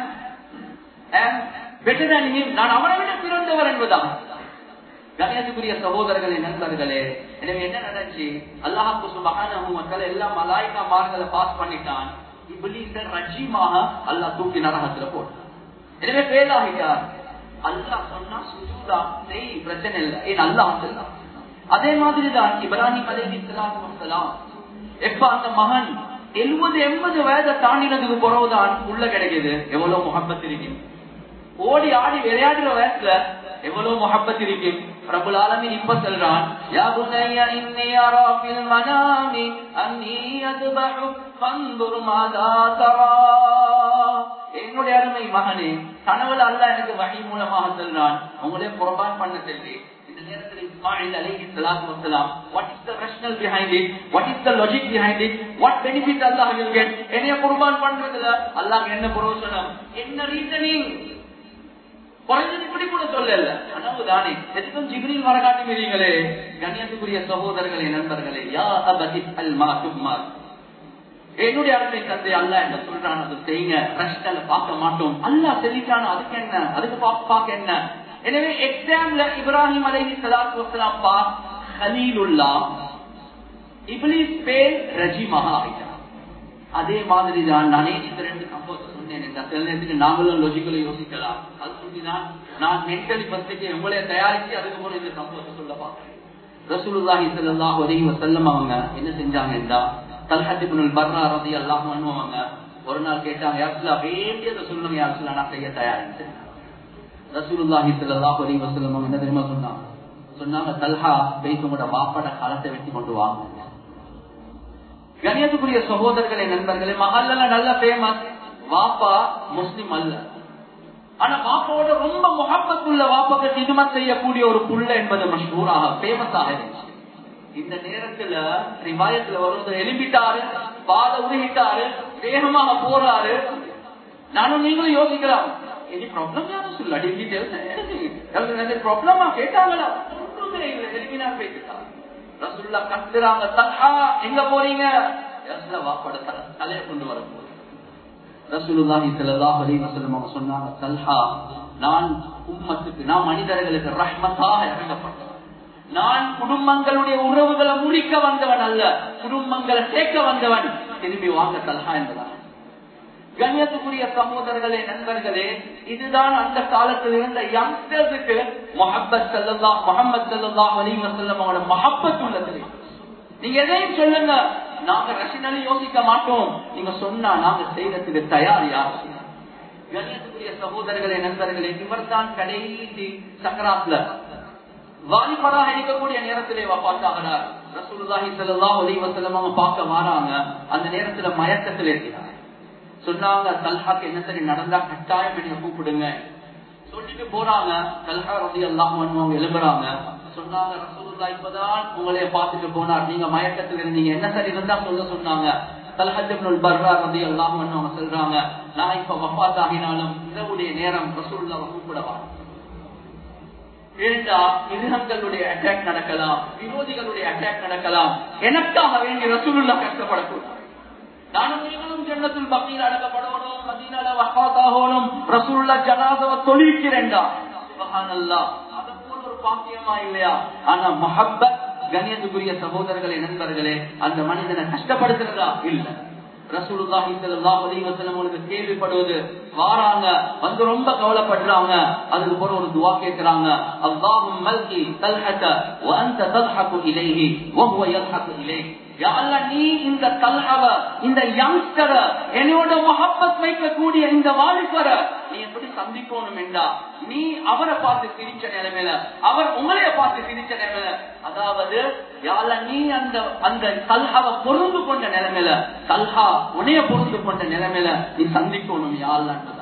ஆம் பெட்டர் than him நான் அவனை விட சிறந்தவர் என்பதாக கணேசுக்குரிய சகோதரர்களே நண்பர்களே எனவே என்ன நடந்துச்சு அல்லாஹு சுபகான எல்லா மலாய்க்கா மார்களை பாஸ் பண்ணிட்டான் இபிலீச ரஜீமாக அல்லாஹ் தூக்கி நரகத்துல போட்டான் எனவே ஃபெயில் ஆகிட்டார் அல்லாஹ் சொன்னா சுஜூதா செய் பிரச்சனை இல்லை ஏன் அல்லாஹ் சொல்லலாம் அதே மாதிரி தான் இப்ராஹிம் அலைஹி ஸலாத்து வஸலாம் எப்ப அந்த மகன் எழுபது எண்பது வயதை தாண்டினதுக்கு பிறகுதான் உள்ள கிடைக்குது எவ்வளவு முகப்பத் இருக்கு ஓடி ஆடி விளையாடுற வயசுல எவ்வளவு முகப்பத் இருக்கு பிரபுல் ஆலமின் இப்ப சொல்றான் யா புனைய இன்னி அரா ஃபில் மனாமி அன்னி அத்பஹு ஃபன்துர் மாதா தரா என்னுடைய அருமை மகனே கனவுல அல்ல எனக்கு வகை மூலமாக சொல்றான் உங்களே குர்பான் பண்ண சொல்லி இந்த நேரத்தில் இஸ்மாயில் அலைஹி ஸலாத்து வஸலாம் what is the rationale behind it what is the logic behind it what benefit Allah will get என்னைய குர்பான் பண்றதுல அல்லாஹ் என்ன பிரயோஜனம் என்ன ரீசனிங் குறைஞ்சது இப்படி கூட சொல்லல கனவு தானே எதுக்கும் ஜிப்ரீல் வர காட்டி மீறீங்களே கண்ணியத்துக்குரிய சகோதரர்களே நண்பர்களே யா அபதி அல் மா தும்மா என்னுடைய அருமை தந்தை அல்ல என்ன சொல்றான் அது செய்யுங்க ரஷ்டல பார்க்க மாட்டோம் அல்லா சொல்லிட்டான் அதுக்கு என்ன அதுக்கு பார்க்க என்ன எனவே எக்ஸாம்ல இப்ராஹிம் அலைஹி ஸலாத்து வஸலாம் பா ஹலீலுல்லா இப்லீஸ் பேர் ரஜிமஹா ஆயிட்டான் அதே மாதிரி தான் நானே இந்த ரெண்டு சம்பவத்தை சொன்னேன் இந்த சில நேரத்துக்கு நாங்களும் லொஜிக்கலி யோசிக்கலாம் அது சொல்லிதான் நான் மென்டலி பஸ்டுக்கு உங்களே தயாரிச்சு அதுக்கு போல இந்த சம்பவத்தை சொல்ல பார்க்கிறேன் ரசூலுல்லாஹி ஸல்லல்லாஹு அலைஹி வஸல்லம் அவங்க என்ன செஞ்சாங்கன்னா தல்ஹத் இப்னுல் பர்ரா ரலியல்லாஹு அன்ஹு அவங்க ஒரு நாள் கேட்டாங்க யாஸ்லா வேண்டியதை சொல்லுங்க யாஸ்லா நான் செய்ய தயாரிச்சு ரசூலுல்லாஹி ஸல்லல்லாஹு அலைஹி வஸல்லம் அவங்க என்ன தெரியுமா சொன்னாங்க சொன்னாங்க தல்ஹா போய் உங்களோட வாப்பட களத்தை வெட்டி கொண்டு வாங்க கணியத்துக்குரிய சகோதரர்களே நண்பர்களே மகல்ல நல்ல ஃபேமஸ் வாப்பா முஸ்லிம் அல்ல ஆனா வாப்பாவோட ரொம்ப முகப்பத்துள்ள வாப்பாக்கு ஹிதுமத் செய்யக்கூடிய ஒரு புள்ள என்பது மஷூராக ஃபேமஸாக இருந்துச்சு இந்த நேரத்துல ரிவாயத்துல வருவது எழுப்பிட்டாரு பாத உருகிட்டாரு வேகமாக போறாரு நானும் நீங்களும் யோசிக்கலாம் எனி ப்ராப்ளம் யாரும் சொல்ல டீட்டெயில்ஸ் ப்ராப்ளமா கேட்டாங்களா ஒன்றுமே இல்லை எழுப்பினா போயிட்டு ரசுல்லா கத்துறாங்க தல்ஹா எங்க போறீங்க வாப்பட தலையை கொண்டு வர போறேன் ரசூலுல்லாஹி ஸல்லல்லாஹு அலைஹி வஸல்லம் அவங்க சொன்னாங்க தல்ஹா நான் உம்மத்துக்கு நான் மனிதர்களுக்கு ரஹ்மத்தாக இறங்கப்பட்டவன் நான் குடும்பங்களுடைய உறவுகளை முறிக்க வந்தவன் அல்ல குடும்பங்களை சேர்க்க வந்தவன் திரும்பி வாங்க தல்ஹா என்பதான் கண்ணியத்துக்குரிய சகோதரர்களே நண்பர்களே இதுதான் அந்த காலத்தில் இருந்த யங்ஸ்டர்ஸுக்கு மொஹப்பத் சல்லா முகமது சல்லா அலி வசல்லம் அவங்களோட மஹப்பத் உள்ளது நீங்க எதையும் சொல்லுங்க நாங்க ரஷனலி யோசிக்க மாட்டோம் நீங்க சொன்னா நாங்க செய்யறதுக்கு தயார் யார் கண்ணியத்துக்குரிய சகோதரர்களே நண்பர்களே இவர் தான் கடைசி சக்கராத்ல வாலிபராக இருக்கக்கூடிய நேரத்திலே வப்பாத்தாகிறார் ரசூலுல்லாஹி ஸல்லல்லாஹு அலைஹி வஸல்லம் அவங்க பார்க்க வராங்க அந்த நேரத்துல மயக்கத்தில் இருக்கிறார் சொன்னாங்க தல்ஹாக்கு என்ன சரி நடந்தா கட்டாயம் என்ன கூப்பிடுங்க சொல்லிட்டு போறாங்க தல்ஹா ரதி அல்லாஹ் அவங்க எழுப்புறாங்க சொன்னாங்க ரசூலுல்லா இப்பதான் உங்களைய பார்த்துட்டு போனார் நீங்க மயக்கத்தில் இருந்தீங்க என்ன சரி இருந்தா சொல்ல சொன்னாங்க தல்ஹத்துல் பர்ரா ரதி அல்லாஹ் அவங்க சொல்றாங்க நான் இப்ப வஃபாத் ஆகினாலும் இரவுடைய நேரம் ரசூலுல்லாவை கூப்பிடவா ஏண்டா மிருகங்களுடைய அட்டாக் நடக்கலாம் விரோதிகளுடைய அட்டாக் நடக்கலாம் எனக்காக வேண்டி ரசூலுல்லா கஷ்டப்படக்கூடாது நானும் நீங்களும் ஜன்னத்துல் பக்கீர் அடக்கப்படணும் மதீனால வஃபாத்தாகணும் ரசூலுல்லா ஜனாதவ தொழிக்கிறேன்டா சுபஹானல்லாஹ் அது போல ஒரு பாக்கியமா இல்லையா ஆனா மஹப்பத் கண்ணியத்துக்குரிய சகோதரர்களே நண்பர்களே அந்த மனிதனை கஷ்டப்படுத்துறதா இல்ல ரசூலுல்லாஹி ஸல்லல்லாஹு அலைஹி வஸல்லம் உங்களுக்கு கேள்விப்படுவது வாராங்க வந்து ரொம்ப கவலைப்படுறாங்க அதுக்கு பிறகு ஒரு துவா கேக்குறாங்க அல்லாஹும் மல்கி தல்ஹத வ அன்த தல்ஹகு இலைஹி வ ஹுவ யல்ஹகு இலைஹி யா அல்லாஹ் நீ இந்த தல்ஹவ இந்த யங்ஸ்டர என்னோட முஹப்பத் வைக்கக்கூடிய இந்த வாலிபர நீ எப்படி சந்திக்கணும் என்றா நீ அவரை பார்த்து சிரிச்ச நிலைமையில அவர் உங்களைய பார்த்து சிரிச்ச நிலைமையில அதாவது யால நீ அந்த அந்த கல்ஹாவை பொருந்து கொண்ட நிலைமையில கல்ஹா உனைய பொருந்து கொண்ட நிலைமையில நீ சந்திக்கணும் யாழ்லான்றதா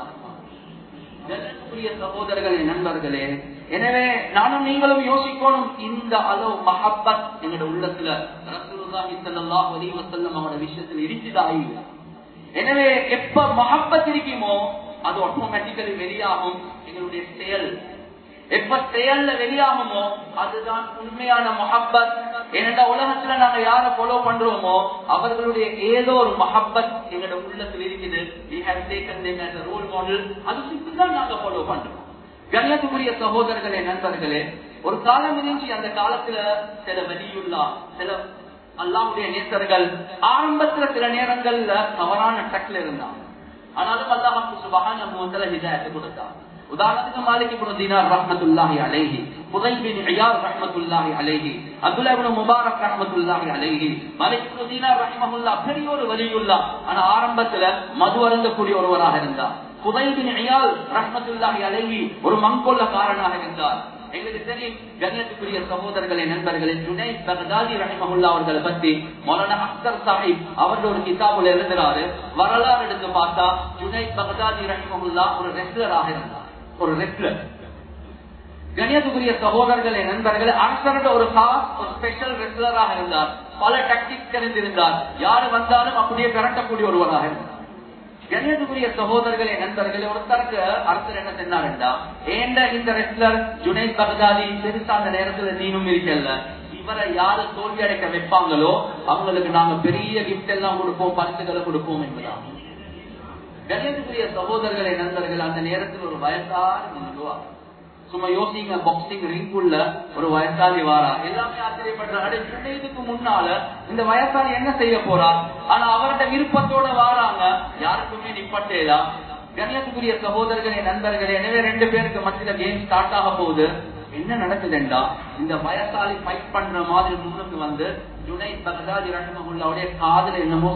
சகோதரர்களே நண்பர்களே எனவே நானும் நீங்களும் யோசிக்கணும் இந்த அளவு மஹப்பத் எங்களோட உள்ளத்துல ரசூலுல்லாஹி ஸல்லல்லாஹு அலைஹி வஸல்லம் அவரோட விஷயத்தில் இருக்குதா இல்ல எனவே எப்ப மஹப்பத் இருக்குமோ அது ஆட்டோமேட்டிக்கலி வெளியாகும் எங்களுடைய செயல் எப்ப செயல்ல வெளியாகுமோ அதுதான் உண்மையான மொஹப்பத் ஏனென்றா உலகத்துல நாங்க யார ஃபாலோ பண்றோமோ அவர்களுடைய ஏதோ ஒரு மொஹப்பத் எங்களோட உள்ளத்தில் இருக்குது we have taken them as a role model அது சுற்றிதான் நாங்க ஃபாலோ பண்றோம் கண்ணியத்துக்குரிய சகோதரர்களே நண்பர்களே ஒரு காலம் இருந்துச்சு அந்த காலத்துல சில வெளியுள்ளா சில அல்லாவுடைய நேசர்கள் ஆரம்பத்துல சில நேரங்கள்ல தவறான ட்ரக்ல இருந்தாங்க ஆனாலும் அல்லாஹ் சுபஹான முதல்ல ஹிதாயத்தை கொடுத்தான் உதாரணத்துக்கு மாலிக் இப்னு தீனார் ரஹ்மத்துல்லாஹி அலைஹி புதைல் பின் இயார் ரஹ்மத்துல்லாஹி அலைஹி அப்துல்லா இப்னு முபாரக் ரஹ்மத்துல்லாஹி அலைஹி மாலிக் இப்னு தீனார் ரஹ்மஹுல்லாஹ் பெரிய ஒரு வலியுல்லா ஆனா ஆரம்பத்துல மது அருந்தக்கூடிய ஒருவராக இருந்தார் புதைல் பின் இயால் ரஹ்மத்துல்லாஹி அலைஹி ஒரு மங்கொல்லக்காரனாக இருந்தார் எங்களுக்கு தெரியும் கண்ணியத்துக்குரிய சகோதரர்களே நண்பர்களே ஜுனை பகதாதி ரஹிமஹுல்லா அவர்களை பத்தி மௌலானா அக்தர் சாஹிப் அவர்கள் ஒரு கிதாபுல எழுதுறாரு வரலாறு எடுத்து பார்த்தா ஜுனை பகதாதி ரஹிமஹுல்லா ஒரு ரெஸ்லராக இருந்தார் ஒரு ரெஸ்லர் கணியத்துக்குரிய சகோதரர்களே நண்பர்களே அரசரோட ஒரு காஸ் ஒரு ஸ்பெஷல் ரெஸ்லராக இருந்தார் பல டக்டிக்ஸ் தெரிந்திருந்தார் யாரு வந்தாலும் அப்படியே விரட்டக்கூடிய ஒருவராக இருந்தார் கணியத்துக்குரிய சகோதரர்களே நண்பர்களே ஒருத்தருக்கு அரசர் என்ன சொன்னாருண்டா ஏண்ட இந்த ரெஸ்லர் ஜுனைத் பகதாதி பெருசா அந்த நேரத்துல நீனும் இருக்கல இவரை யாரு தோல்வி அடைக்க வைப்பாங்களோ அவங்களுக்கு நாங்க பெரிய கிஃப்ட் எல்லாம் கொடுப்போம் பரிசுகளை கொடுப்போம் என்பதா கணியத்துக்குரிய சகோதரர்களே நண்பர்கள் அந்த நேரத்தில் ஒரு வயசான நின்றுவா சும்மா யோசிங்க பாக்ஸிங் ரிங் உள்ள ஒரு வயசாளி வாரா எல்லாமே ஆச்சரியப்படுறாங்க இதுக்கு முன்னால இந்த வயசாளி என்ன செய்ய போறா ஆனா அவர்கிட்ட விருப்பத்தோட வாராங்க யாருக்குமே நிப்பட்டேதா கண்ணியத்துக்குரிய சகோதரர்களே நண்பர்களே எனவே ரெண்டு பேருக்கு மத்தியில கேம் ஸ்டார்ட் ஆக போகுது என்ன நடக்குதுண்டா இந்த வயசாளி ஃபைட் பண்ற மாதிரி முன்னுக்கு வந்து ஜுனை பகதாதி ரஹ்மஹுல்லாவுடைய காதல என்னமோ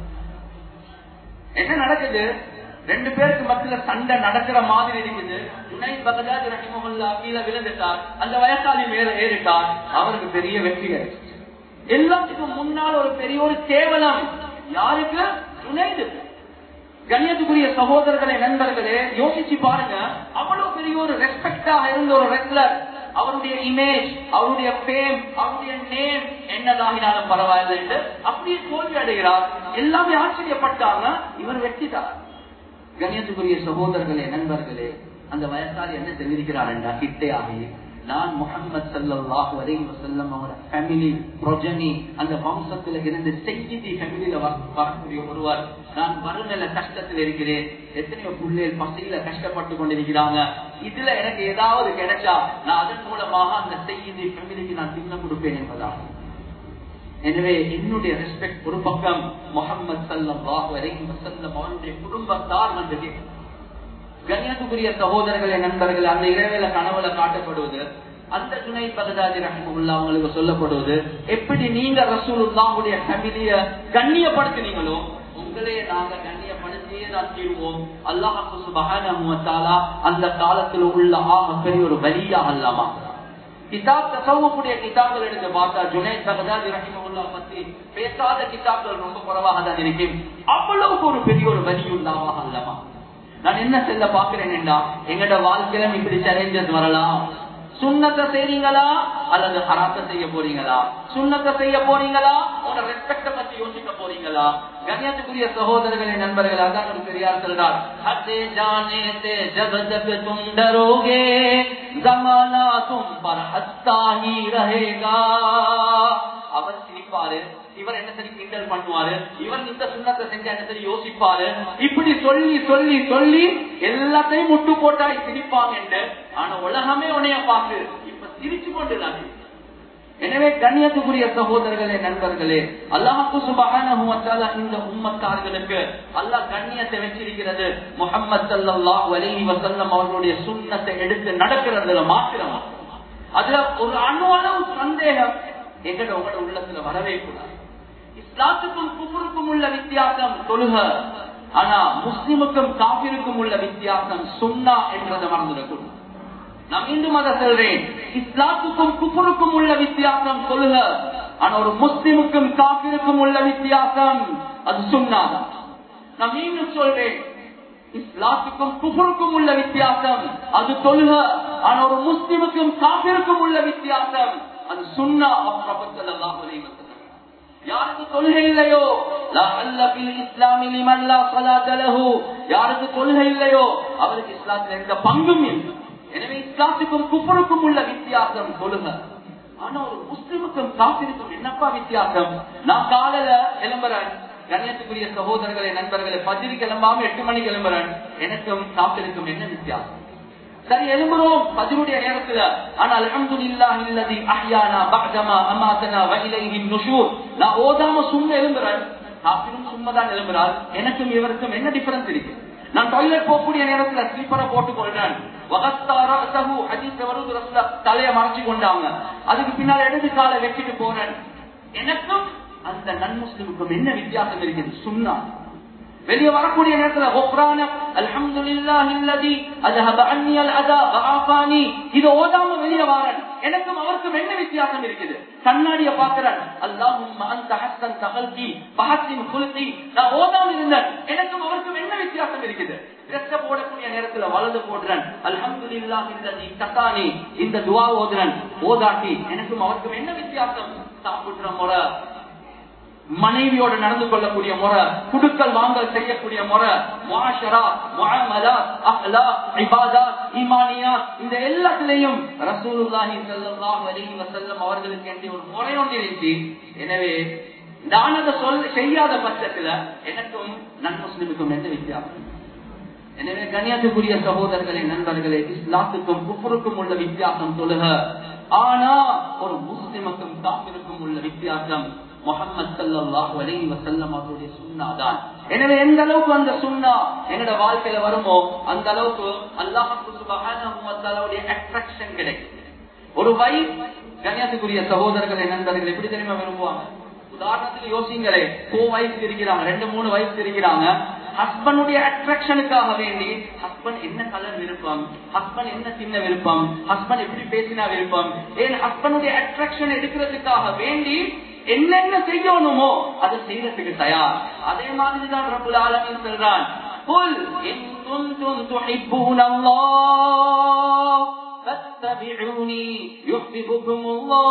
என்ன நடக்குது ரெண்டு பேருக்கு மத்தியில சண்டை நடக்கிற மாதிரி இருக்குது ஜுனை பகதாதி ரஹிமஹுல்லா கீழே விழுந்துட்டார் அந்த வயசாளி மேல ஏறிட்டார் அவருக்கு பெரிய வெற்றி கிடைச்சு எல்லாத்துக்கும் முன்னால் ஒரு பெரிய ஒரு கேவலம் யாருக்கு ஜுனைது கண்ணியத்துக்குரிய சகோதரர்களே நண்பர்களே யோசிச்சு பாருங்க அவ்வளவு பெரிய ஒரு ரெஸ்பெக்டாக இருந்த ஒரு ரெஸ்லர் அவருடைய இமேஜ் அவருடைய பேம் அவருடைய நேம் என்னதாகினாலும் பரவாயில்லை என்று அப்படியே தோல்வி அடைகிறார் எல்லாமே ஆச்சரியப்பட்டாங்க இவர் வெற்றிட்டார் கண்ணியத்துக்குரிய சகோதரர்களே நண்பர்களே அந்த வயசாளி என்ன தெரிவிக்கிறார் என்றா கிட்டே ஆகி நான் முகமது சல்லாஹு அலைஹி வஸல்லம் அவரோட ஃபேமிலி ப்ரொஜனி அந்த வம்சத்துல இருந்து செய்தி ஃபேமிலியில வரக்கூடிய ஒருவர் நான் வறுமையில கஷ்டத்தில் இருக்கிறேன் எத்தனையோ பிள்ளைகள் பசியில கஷ்டப்பட்டு கொண்டிருக்கிறாங்க இதுல எனக்கு ஏதாவது கிடைச்சா நான் அதன் மூலமாக அந்த செய்தி ஃபேமிலிக்கு நான் தின்ன கொடுப்பேன் என்பதாக எனவே என்னுடைய ரெஸ்பெக்ட் ஒரு பக்கம் முகமது சல்லாஹு அலைஹி வஸல்லம் அவருடைய குடும்பத்தார் வந்து கேட்கிறார் கண்ணியத்துக்குரிய சகோதரர்களே நண்பர்கள் அந்த இரவேல கனவுல காட்டப்படுவது அந்த துணை பகதாதி ரஹமுல்லா அவங்களுக்கு சொல்லப்படுவது எப்படி நீங்க ரசூலுல்லாவுடைய ஃபேமிலிய கண்ணியப்படுத்தினீங்களோ உங்களே நாங்க கண்ணியப்படுத்தியே தான் தீர்வோம் அல்லாஹு சுபஹானஹு வ தஆலா அந்த காலத்துல உள்ள ஆக பெரிய ஒரு வலியாக அல்லாமா கிதாப் தசவுடைய கிதாப்கள் எடுத்து பார்த்தா ஜுனைத் பகதாதி ரஹிமஹுல்லா பத்தி பேசாத கிதாப்கள் ரொம்ப குறைவாக தான் இருக்கும் அவ்வளவுக்கு ஒரு பெரிய ஒரு வலியுள்ளாவாக அல்லமா நான் என்ன செல்ல பாக்குறேன் எங்கட வாழ்க்கையில இப்படி சேலஞ்சஸ் வரலாம் சுண்ணத்தை செய்றீங்களா அல்லது ஹராத்த செய்ய போறீங்களா சுண்ணத்தை செய்ய போறீங்களா உங்க ரெஸ்பெக்ட பத்தி யோசிக்க போறீங்களா கண்ணியத்துக்குரிய சகோதரர்களே நண்பர்கள் அதான் ஒரு பெரியார் சொல்றார் ஹத்தே ஜானே தே ஜப் ஜப் தும் டரோகே ஜமானா தும் பர் ஹத்தா ஹி ரஹேகா அவர் சிரிப்பாரு இவர் என்ன சரி கிண்டல் பண்ணுவாரு இவர் இந்த சுண்ணத்தை செஞ்சா என்ன சரி யோசிப்பாரு இப்படி சொல்லி சொல்லி சொல்லி எல்லாத்தையும் முட்டு போட்டா சிரிப்பாங்க என்று ஆனா உலகமே உனைய பார்த்து இப்ப சிரிச்சு கொண்டு எனவே கண்ணியத்துக்குரிய சகோதரர்களே நண்பர்களே அல்லாஹு சுபகான இந்த உம்மத்தார்களுக்கு அல்லாஹ் கண்ணியத்தை வச்சிருக்கிறது முகமது சல்லாஹ் அலைஹி வசல்லம் அவர்களுடைய சுண்ணத்தை எடுத்து நடக்கிறதுல மாத்திரம் அதுல ஒரு அணுவளவு சந்தேகம் எங்கட உங்களோட உள்ளத்துல வரவே கூடாது இஸ்லாத்துக்கும் குஃபருக்கும் உள்ள வித்தியாசம் தொழுக ஆனா முஸ்லிமுக்கும் காபிருக்கும் உள்ள வித்தியாசம் சுண்ணா என்றதை மறந்துடக்கூடாது நான் மீண்டும் அதை சொல்றேன் இஸ்லாத்துக்கும் குஃபருக்கும் உள்ள வித்தியாசம் சொல்லுக ஆனா ஒரு முஸ்லிமுக்கும் காபிருக்கும் உள்ள வித்தியாசம் அது சுண்ணாதான் நான் மீண்டும் சொல்றேன் இஸ்லாத்துக்கும் குஃபருக்கும் உள்ள வித்தியாசம் அது தொழுக ஆனா ஒரு முஸ்லிமுக்கும் காபிருக்கும் உள்ள வித்தியாசம் அது சுண்ணா அல்லாஹ் யாருக்கு தொழுகை இல்லையோ யாருக்கு தொழுகை இல்லையோ அவருக்கு இஸ்லாத்தில் எந்த பங்கும் இல்லை எனவே இஸ்லாத்துக்கும் குப்பருக்கும் உள்ள வித்தியாசம் சொல்லுங்க ஆனா ஒரு முஸ்லிமுக்கும் காப்பிருக்கும் என்னப்பா வித்தியாசம் நான் காலையில கிளம்புறேன் கண்ணியத்துக்குரிய சகோதரர்களே நண்பர்களே பதிரி கிளம்பாம எட்டு மணி கிளம்புறேன் எனக்கும் காப்பிருக்கும் என்ன வித்தியாசம் சரி எழும்புறோம் பதினுடைய நேரத்துல ஆனால் அல்ஹம்துலில்லாஹி அல்லதி அஹ்யானா பஅதமா அமாதனா வ இலைஹி நுஷூர் நான் ஓதாம சும்மா எழும்புறேன் காப்பிரும் சும்மா தான் எழும்புறார் எனக்கும் இவருக்கும் என்ன டிஃபரன்ஸ் இருக்கு நான் டாய்லெட் போகக்கூடிய நேரத்துல ஸ்லீப்பரை போட்டுக் கொள்றேன் தலைய மறைச்சு கொண்டாங்க அதுக்கு பின்னால இடது காலை வச்சுட்டு போறேன் எனக்கும் அந்த நன் முஸ்லிமுக்கும் என்ன வித்தியாசம் இருக்குது சுண்ணா வெளியே வரக்கூடிய நேரத்துல ஒப்ரான அல்ஹம்துலில்லாஹி அல்லதி அذهب عني الاذى وعافاني இது ஓதாம வெளியே வரேன் எனக்கும் அவருக்கும் என்ன வித்தியாசம் இருக்குது கண்ணாடிய பாக்குறேன் அல்லாஹும்ம அன்த ஹஸ்ஸன் தகல்கி ஃபஹஸின் குல்கி நான் ஓதாம இருந்தேன் எனக்கும் அவருக்கும் என்ன வித்தியாசம் இருக்குது ட்ரெஸ் போடக்கூடிய நேரத்துல வலது போடுறேன் அல்ஹம்துலில்லாஹி அல்லதி தகானி இந்த துஆ ஓதுறேன் ஓதாட்டி எனக்கும் அவருக்கும் என்ன வித்தியாசம் சாப்பிடுற முறை மனைவியோடு நடந்து கொள்ளக்கூடிய முறை குடுக்கல் வாங்கல் செய்யக்கூடிய முறை முஆஷரா முஆமலா அஹ்லா இபாதா ஈமானியா இந்த எல்லாத்திலையும் ரசூலுல்லாஹி ஸல்லல்லாஹு அலைஹி வஸல்லம் அவர்களுக்கு என்று ஒரு முறை ஒன்று இருக்கு எனவே நான் அதை சொல் செய்யாத பட்சத்துல எனக்கும் நன் முஸ்லிமுக்கும் எந்த வித்தியாசம் எனவே கண்ணியத்துக்குரிய சகோதரர்களே நண்பர்களே இஸ்லாத்துக்கும் குஃபருக்கும் உள்ள வித்தியாசம் சொல்லுக ஆனா ஒரு முஸ்லிமுக்கும் காப்பிற்கும் உள்ள வித்தியாசம் முகமது சல்லாஹ் அலைஹி வசல்லம் அவருடைய சுண்ணாதான் எனவே எந்த அளவுக்கு அந்த சுண்ணா என்னோட வாழ்க்கையில வருமோ அந்த அளவுக்கு அல்லாஹுடைய அட்ராக்ஷன் கிடைக்கும் ஒரு வைஃப் கன்னியாத்துக்குரிய சகோதரர்களை நண்பர்கள் எப்படி தெரியுமா விரும்புவாங்க உதாரணத்துக்கு யோசிங்களே கோ வயசு இருக்கிறாங்க ரெண்டு மூணு வயசு இருக்கிறாங்க ஹஸ்பண்டுடைய அட்ராக்ஷனுக்காக வேண்டி ஹஸ்பண்ட் என்ன கலர் விருப்பம் ஹஸ்பண்ட் என்ன சின்ன விருப்பம் ஹஸ்பண்ட் எப்படி பேசினா விருப்பம் ஏன் ஹஸ்பண்டுடைய அட்ராக்ஷன் எடுக்கிறதுக்காக வேண்டி என்னென்ன செய்யணுமோ அதை செய்யறதுக்கு தயார் அதே மாதிரிதான் ரபுல் ஆலமின் சொல்றான் قل إن كنتم تحبون الله فاتبعوني يحببكم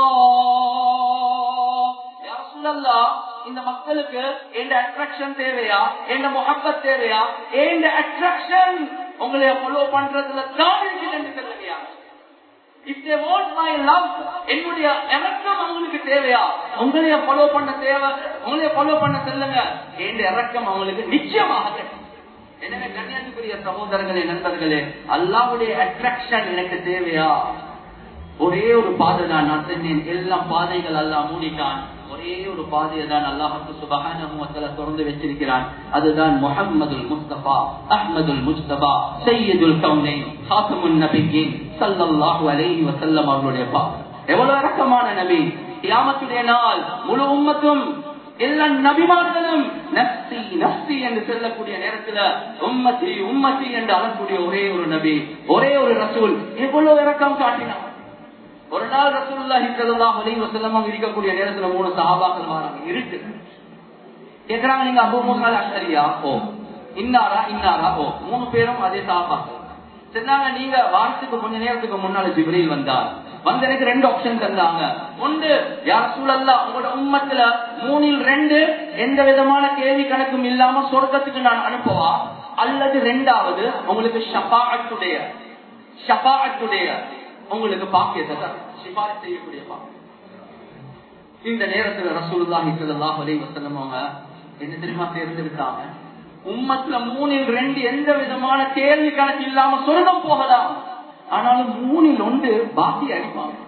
الله يا رسول الله இந்த மக்களுக்கு எந்த அட்ராக்ஷன் தேவையா எந்த முகப்பத் தேவையா எந்த அட்ராக்ஷன் உங்களை ஃபாலோ பண்றதுல தான் இருக்குது என்று சொல்லுங்க If they want my love, என்னுடைய இறக்கம் அவங்களுக்கு தேவையா உங்களைய ஃபாலோ பண்ண தேவை உங்களைய ஃபாலோ பண்ண செல்லுங்க என் இறக்கம் அவங்களுக்கு நிச்சயமாக கிடைக்கும். எனவே கன்னியாகுமரிய சகோதரர்களே நண்பர்களே அல்லாவுடைய அட்ராக்ஷன் எனக்கு தேவையா ஒரே ஒரு பாதை தான் நான் செஞ்சேன் எல்லா பாதைகள் அல்லா மூடிட்டான் ஒரே ஒரு பாதையை தான் அல்லாஹு சுபகான திறந்து வச்சிருக்கிறான் அதுதான் முஹம்மதுல் முஸ்தபா அஹ்மதுல் முஸ்தபா சையதுல் கவுனை ஹாசமுன் நபியின் சல்லல்லாஹு அலைஹி வஸல்லம் அவர்களுடைய பாதை எவ்வளவு இறக்கமான நபி கியாமத்துடைய நாள் முழு உம்மத்தும் எல்லா நபிமார்களும் நப்சி நப்சி என்று சொல்லக்கூடிய நேரத்துல உம்மத்தி உம்மத்தி என்று அழக்கூடிய ஒரே ஒரு நபி ஒரே ஒரு ரசூல் எவ்வளவு இறக்கம் காட்டினார் ஒரு நாள் ரசூலுல்லாஹி ஸல்லல்லாஹு அலைஹி வஸல்லம் இருக்கக்கூடிய நேரத்துல மூணு சஹாபாக்கள் வராங்க இருட்டு கேக்குறாங்க நீங்க அபூ மூசா அஷ்அரியா ஓ இன்னாரா இன்னாரா ஓ மூணு பேரும் அதே சஹாபாக்கள் சொன்னாங்க நீங்க வாரத்துக்கு கொஞ்ச நேரத்துக்கு முன்னால ஜிப்ரீல் வந்தார் வந்து எனக்கு ரெண்டு ஆப்ஷன் தந்தாங்க ஒன்று யார் சூழல்லா உங்களோட உம்மத்துல மூணில் ரெண்டு எந்த விதமான கேள்வி கணக்கும் இல்லாம சொர்க்கத்துக்கு நான் அனுப்புவா அல்லது ரெண்டாவது உங்களுக்கு ஷபாஅத்துடைய ஷபாஅத்துடைய உங்களுக்கு பாக்கியத்தை சிபாரிசு செய்யக்கூடிய பாக்கியம் இந்த நேரத்துல ரசூலுல்லாஹி ஸல்லல்லாஹு அலைஹி வஸல்லம் அவங்க என்ன தெரியுமா தேர்ந்தெடுத்தாங்க உம்மத்துல மூணில் ரெண்டு எந்த விதமான கேள்வி கணக்கு இல்லாம சொர்க்கம் போகலாம் ஆனாலும் மூணில் ஒன்று பாக்கி அடிப்பாங்க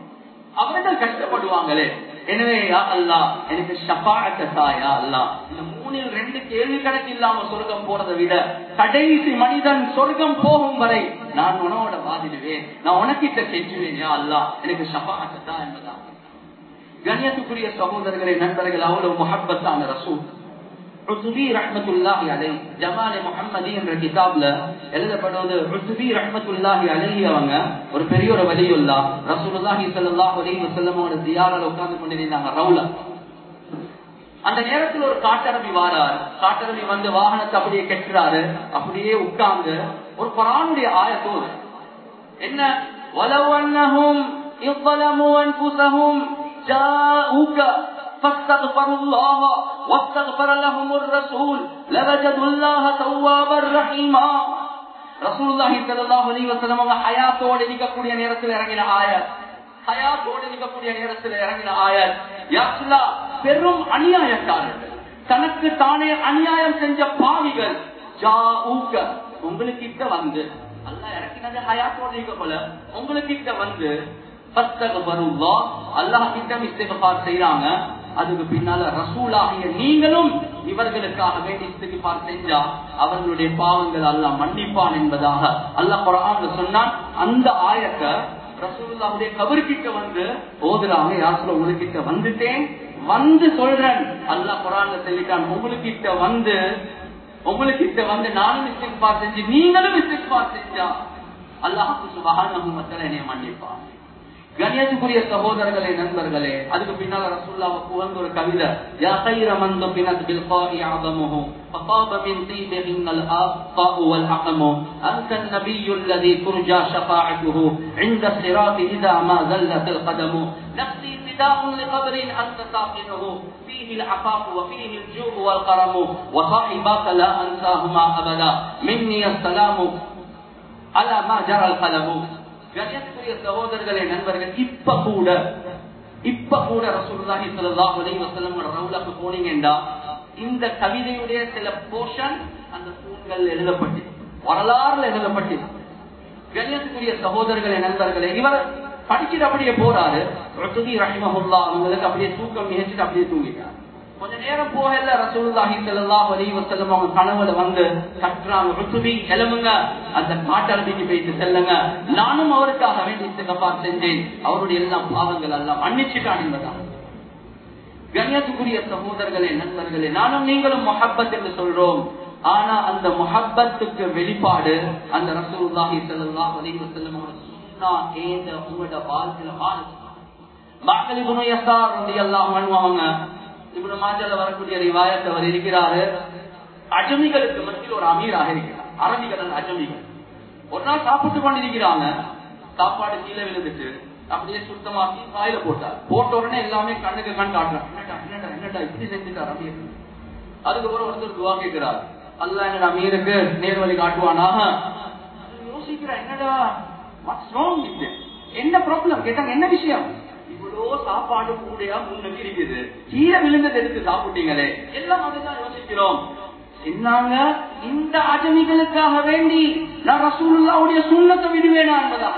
அவர்கள் கஷ்டப்படுவாங்களே எனவே யா அல்லா எனக்கு ஷபாஅத்தா யா அல்லா இந்த மூணில் ரெண்டு கேள்வி கணக்கு இல்லாம சொர்க்கம் போறதை விட கடைசி மனிதன் சொர்க்கம் போகும் வரை நான் உனவோட வாதிடுவேன் நான் உனக்கிட்ட செஞ்சுவேன் யா அல்லா எனக்கு ஷபாஅத்தா என்பதா கண்ணியத்துக்குரிய சகோதரர்களை நண்பர்கள் அவ்வளவு முகப்பத்தான ரசூல் ருத்துபி ரஹ்மத்துல்லாஹி அலை ஜமாலே முஹம்மதி என்ற கிதாப்ல எழுதப்படுவது ருத்துபி ரஹ்மத்துல்லாஹி அலைஹி அவங்க ஒரு பெரிய ஒரு வலியுல்லா ரசூலுல்லாஹி ஸல்லல்லாஹு அலைஹி வஸல்லம் அவரோட தியாரால உட்கார்ந்து கொண்டிருந்தாங்க ரவுலா அந்த நேரத்தில் ஒரு காட்டரபி வாரார் காட்டரபி வந்து வாகனத்தை அப்படியே கெட்டுறாரு அப்படியே உட்கார்ந்து ஒரு குரானுடைய ஆயத்தோடு என்ன وَلَوْ أَنَّهُمْ إِذْ ظَلَمُوا أَنفُسَهُمْ جَاءُوكَ فاستغفروا الله واستغفر لهم الرسول لوجدوا الله توابا رحيما ரசூலுல்லாஹி ஸல்லல்லாஹு அலைஹி வஸல்லம் அவங்க ஹயாத்தோடு இருக்கக்கூடிய நேரத்தில் இறங்கின ஆயத் ஹயாத்தோடு இருக்கக்கூடிய நேரத்தில் இறங்கின ஆயத் யாஸ்லா பெரும் அநியாயக்காரர்கள் தனக்கு தானே அநியாயம் செஞ்ச பாவிகள் ஜாஊக உங்களுக்கிட்ட வந்து அல்லாஹ் இறக்கினது ஹயாத்தோடு இருக்க போல உங்களுக்கிட்ட வந்து செய்யறாங்க அதுக்கு பின்னால ரசூலாகிய நீங்களும் இவர்களுக்காக வேண்டி இஸ்திகார் செஞ்சா அவர்களுடைய பாவங்கள் அல்லாஹ் மன்னிப்பான் என்பதாக அல்லாஹ் குரான் சொன்னான் அந்த ஆயத்தை ரசூலுல்லாவுடைய கபருக்கிட்ட வந்து ஓதுறாங்க யாசுல உங்களுக்கிட்ட வந்துட்டேன் வந்து சொல்றேன் அல்லாஹ் குரான்ல சொல்லிட்டான் உங்களுக்கிட்ட வந்து உங்களுக்கிட்ட வந்து நானும் இஸ்திகார் செஞ்சு நீங்களும் இஸ்திகார் செஞ்சா அல்லாஹு சுபஹானஹு வ தஆலா என்னை மன்னிப்பான் கணியத்துக்குரிய சகோதரர்களே நண்பர்களே அதுக்கு பின்னால ரசூல்லாவை புகழ்ந்த ஒரு கவிதை யா خير من ضبنت بالقاء عظمه فطاب من طيبهن الآقاء والحقم أنت النبي الذي ترجى شفاعته عند الصراط إذا ما زلت القدم نفسي فداء لقبر أنت ساقنه فيه العفاف وفيه الجوع والقرم وصاحباك لا أنساهما أبدا مني السلام على ما جرى القلم கணியத்துக்குரிய சகோதரர்களே நண்பர்கள் இப்ப கூட இப்ப கூட ரசூலுல்லாஹி ஸல்லல்லாஹு அலைஹி வஸல்லம் ரவுலாக்கு போனீங்கடா இந்த கவிதையுடைய சில போர்ஷன் அந்த தூண்கள் எழுதப்பட்டு வரலாறுல எழுதப்பட்டு கணியத்துக்குரிய சகோதரர்களே நண்பர்களே இவர் படிச்சுட்டு அப்படியே போறாரு ரசூதி ரஹிமஹுல்லா அவங்களுக்கு அப்படியே தூக்கம் நிகழ்ச்சிட்டு அப்படியே தூங்கிட்டார் கொஞ்ச நேரம் போகல ரசூலுல்லாஹி ஸல்லல்லாஹு அலைஹி வஸல்லம் அவங்க கனவுல வந்து கற்றாங்க ருத்துபி கிளம்புங்க அந்த காட்டரபிக்கு போயிட்டு செல்லுங்க நானும் அவருக்காக வேண்டி இஸ்திகபார் செஞ்சேன் அவருடைய எல்லா பாவங்கள் எல்லாம் மன்னிச்சுட்டான் என்பதான் கண்ணியத்துக்குரிய சகோதரர்களே நண்பர்களே நானும் நீங்களும் மொஹப்பத் என்று சொல்றோம் ஆனா அந்த மொஹப்பத்துக்கு வெளிப்பாடு அந்த ரசூலுல்லாஹி ஸல்லல்லாஹு அலைஹி வஸல்லம் அவங்க சுன்னா ஏந்த உங்களோட வாழ்க்கையில மாறுது மக்கள் இப்னு யஸார் ரலியல்லாஹு அன்ஹு அவங்க இப்னு மாஜால வரக்கூடிய ரிவாயத் அவர் இருக்கிறாரு அஜமிகளுக்கு மத்தியில் ஒரு அமீராக இருக்கிறார் அரபிகள் அந்த அஜமிகள் ஒரு நாள் சாப்பிட்டு கொண்டிருக்கிறாங்க சாப்பாடு கீழே விழுந்துட்டு அப்படியே சுத்தமாக்கி காயில போட்டார் போட்ட உடனே எல்லாமே கண்ணுக்கு கண் காட்டுறான் என்னடா என்னடா என்னடா இப்படி செஞ்சுட்டார் அமீர் அதுக்கப்புறம் ஒருத்தர் துவா கேட்கிறார் அல்ல என்னடா அமீருக்கு நேர்வழி காட்டுவானாக யோசிக்கிறா என்னடா வாட்ஸ் ராங் என்ன ப்ராப்ளம் கேட்டாங்க என்ன விஷயம் இவ்வளோ சாப்பாடு கூடையா முன்னுக்கு இருக்குது கீழே விழுந்தது எடுத்து சாப்பிட்டீங்களே எல்லாம் அதுதான் யோசிக்கிறோம் என்னாங்க இந்த அஜமிகளுக்காக வேண்டி நான் ரசூலுல்லாவுடைய சுண்ணத்தை விடுவேனா என்பதா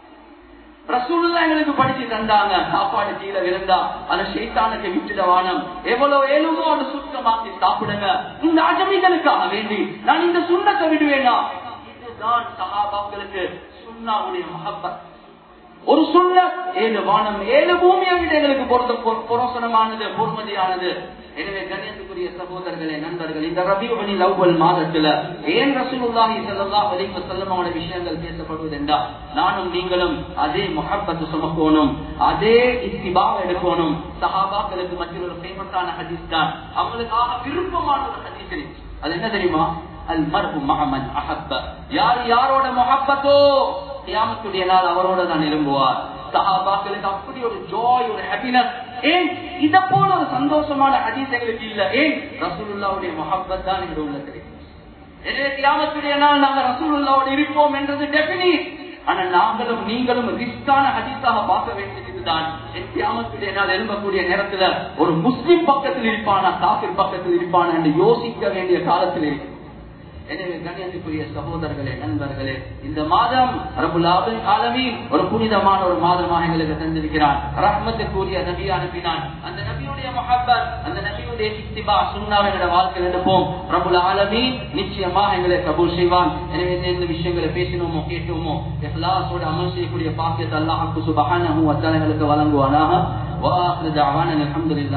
ரசூலுல்லா எங்களுக்கு படிச்சு தந்தாங்க சாப்பாடு கீழே விழுந்தா அந்த சைத்தானுக்கு விட்டுட வானம் எவ்வளவு ஏழுமோ அதை சுத்தமாக்கி சாப்பிடுங்க இந்த அஜமிகளுக்காக வேண்டி நான் இந்த சுண்ணத்தை விடுவேனா இதுதான் சகாபாக்களுக்கு சுண்ணாவுடைய மகப்பத் ஒரு சொல்ல ஏழு வானம் ஏழு பூமியை விட எங்களுக்கு பொருத்த புரோசனமானது பொறுமதியானது எனவே கண்ணியத்துக்குரிய சகோதரர்களே நண்பர்கள் இந்த ரபியுபனி லவ்வல் மாதத்துல ஏன் ரசூலுல்லாஹி ஸல்லல்லாஹு அலைஹி வஸல்லமோட விஷயங்கள் பேசப்படுவது என்றால் நானும் நீங்களும் அதே முஹப்பத்து சுமக்கணும் அதே இத்திபா எடுக்கணும் சஹாபாக்களுக்கு மத்தியில் ஒரு ஃபேமஸான ஹதீஸ் தான் அவங்களுக்காக விருப்பமான ஒரு ஹதீஸ் இருக்கு அது என்ன தெரியுமா அல் மர்ஹு மஹமன் அஹப்ப யார் யாரோட முஹப்பத்தோ கியாமத்துடைய நாள் அவரோட தான் விரும்புவார் சஹாபாக்களுக்கு அப்படி ஒரு ஜாய் ஒரு ஹாப்பினஸ் ஏன் இத போல ஒரு சந்தோஷமான ஹதீஸ் எங்களுக்கு இல்ல ஏன் ரசூலுல்லாவுடைய முஹப்பத் தான் எங்க உள்ளது எனவே கியாமத்துடைய நாள் நாங்க ரசூலுல்லாவோட இருப்போம் என்றது டெபினிட் ஆனா நாங்களும் நீங்களும் ரிஸ்கான ஹதீஸாக பார்க்க வேண்டியதுதான் கியாமத்துடைய நாள் எழும்பக்கூடிய நேரத்துல ஒரு முஸ்லிம் பக்கத்தில் இருப்பானா காபிர் பக்கத்தில் இருப்பானா என்று யோசிக்க வேண்டிய காலத்தில் இருக்கு எனவே கண்ணியத்துக்குரிய சகோதரர்களே நண்பர்களே இந்த மாதம் ரபுல் ஆலமீன் ஒரு புனிதமான ஒரு மாதமாக எங்களுக்கு தந்திருக்கிறான் ரஹ்மத்துக்குரிய நபி அனுப்பினான் அந்த நபியுடைய மஹப்பத் அந்த நபியுடைய இத்திபா சுண்ணாவை எங்களோட வாழ்க்கையில் எடுப்போம் ரபுல் ஆலமீன் நிச்சயமாக எங்களை கபூல் செய்வான் எனவே எந்த விஷயங்களை பேசினோமோ கேட்டோமோ இஹ்லாஸோட அமல் செய்யக்கூடிய பாக்கியத்தை அல்லாஹ் சுபஹானஹு வ தஆலா எங்களுக்கு வழங்குவானாக வாஹிரு தஅவானா அல்ஹம்துலில்லாஹ்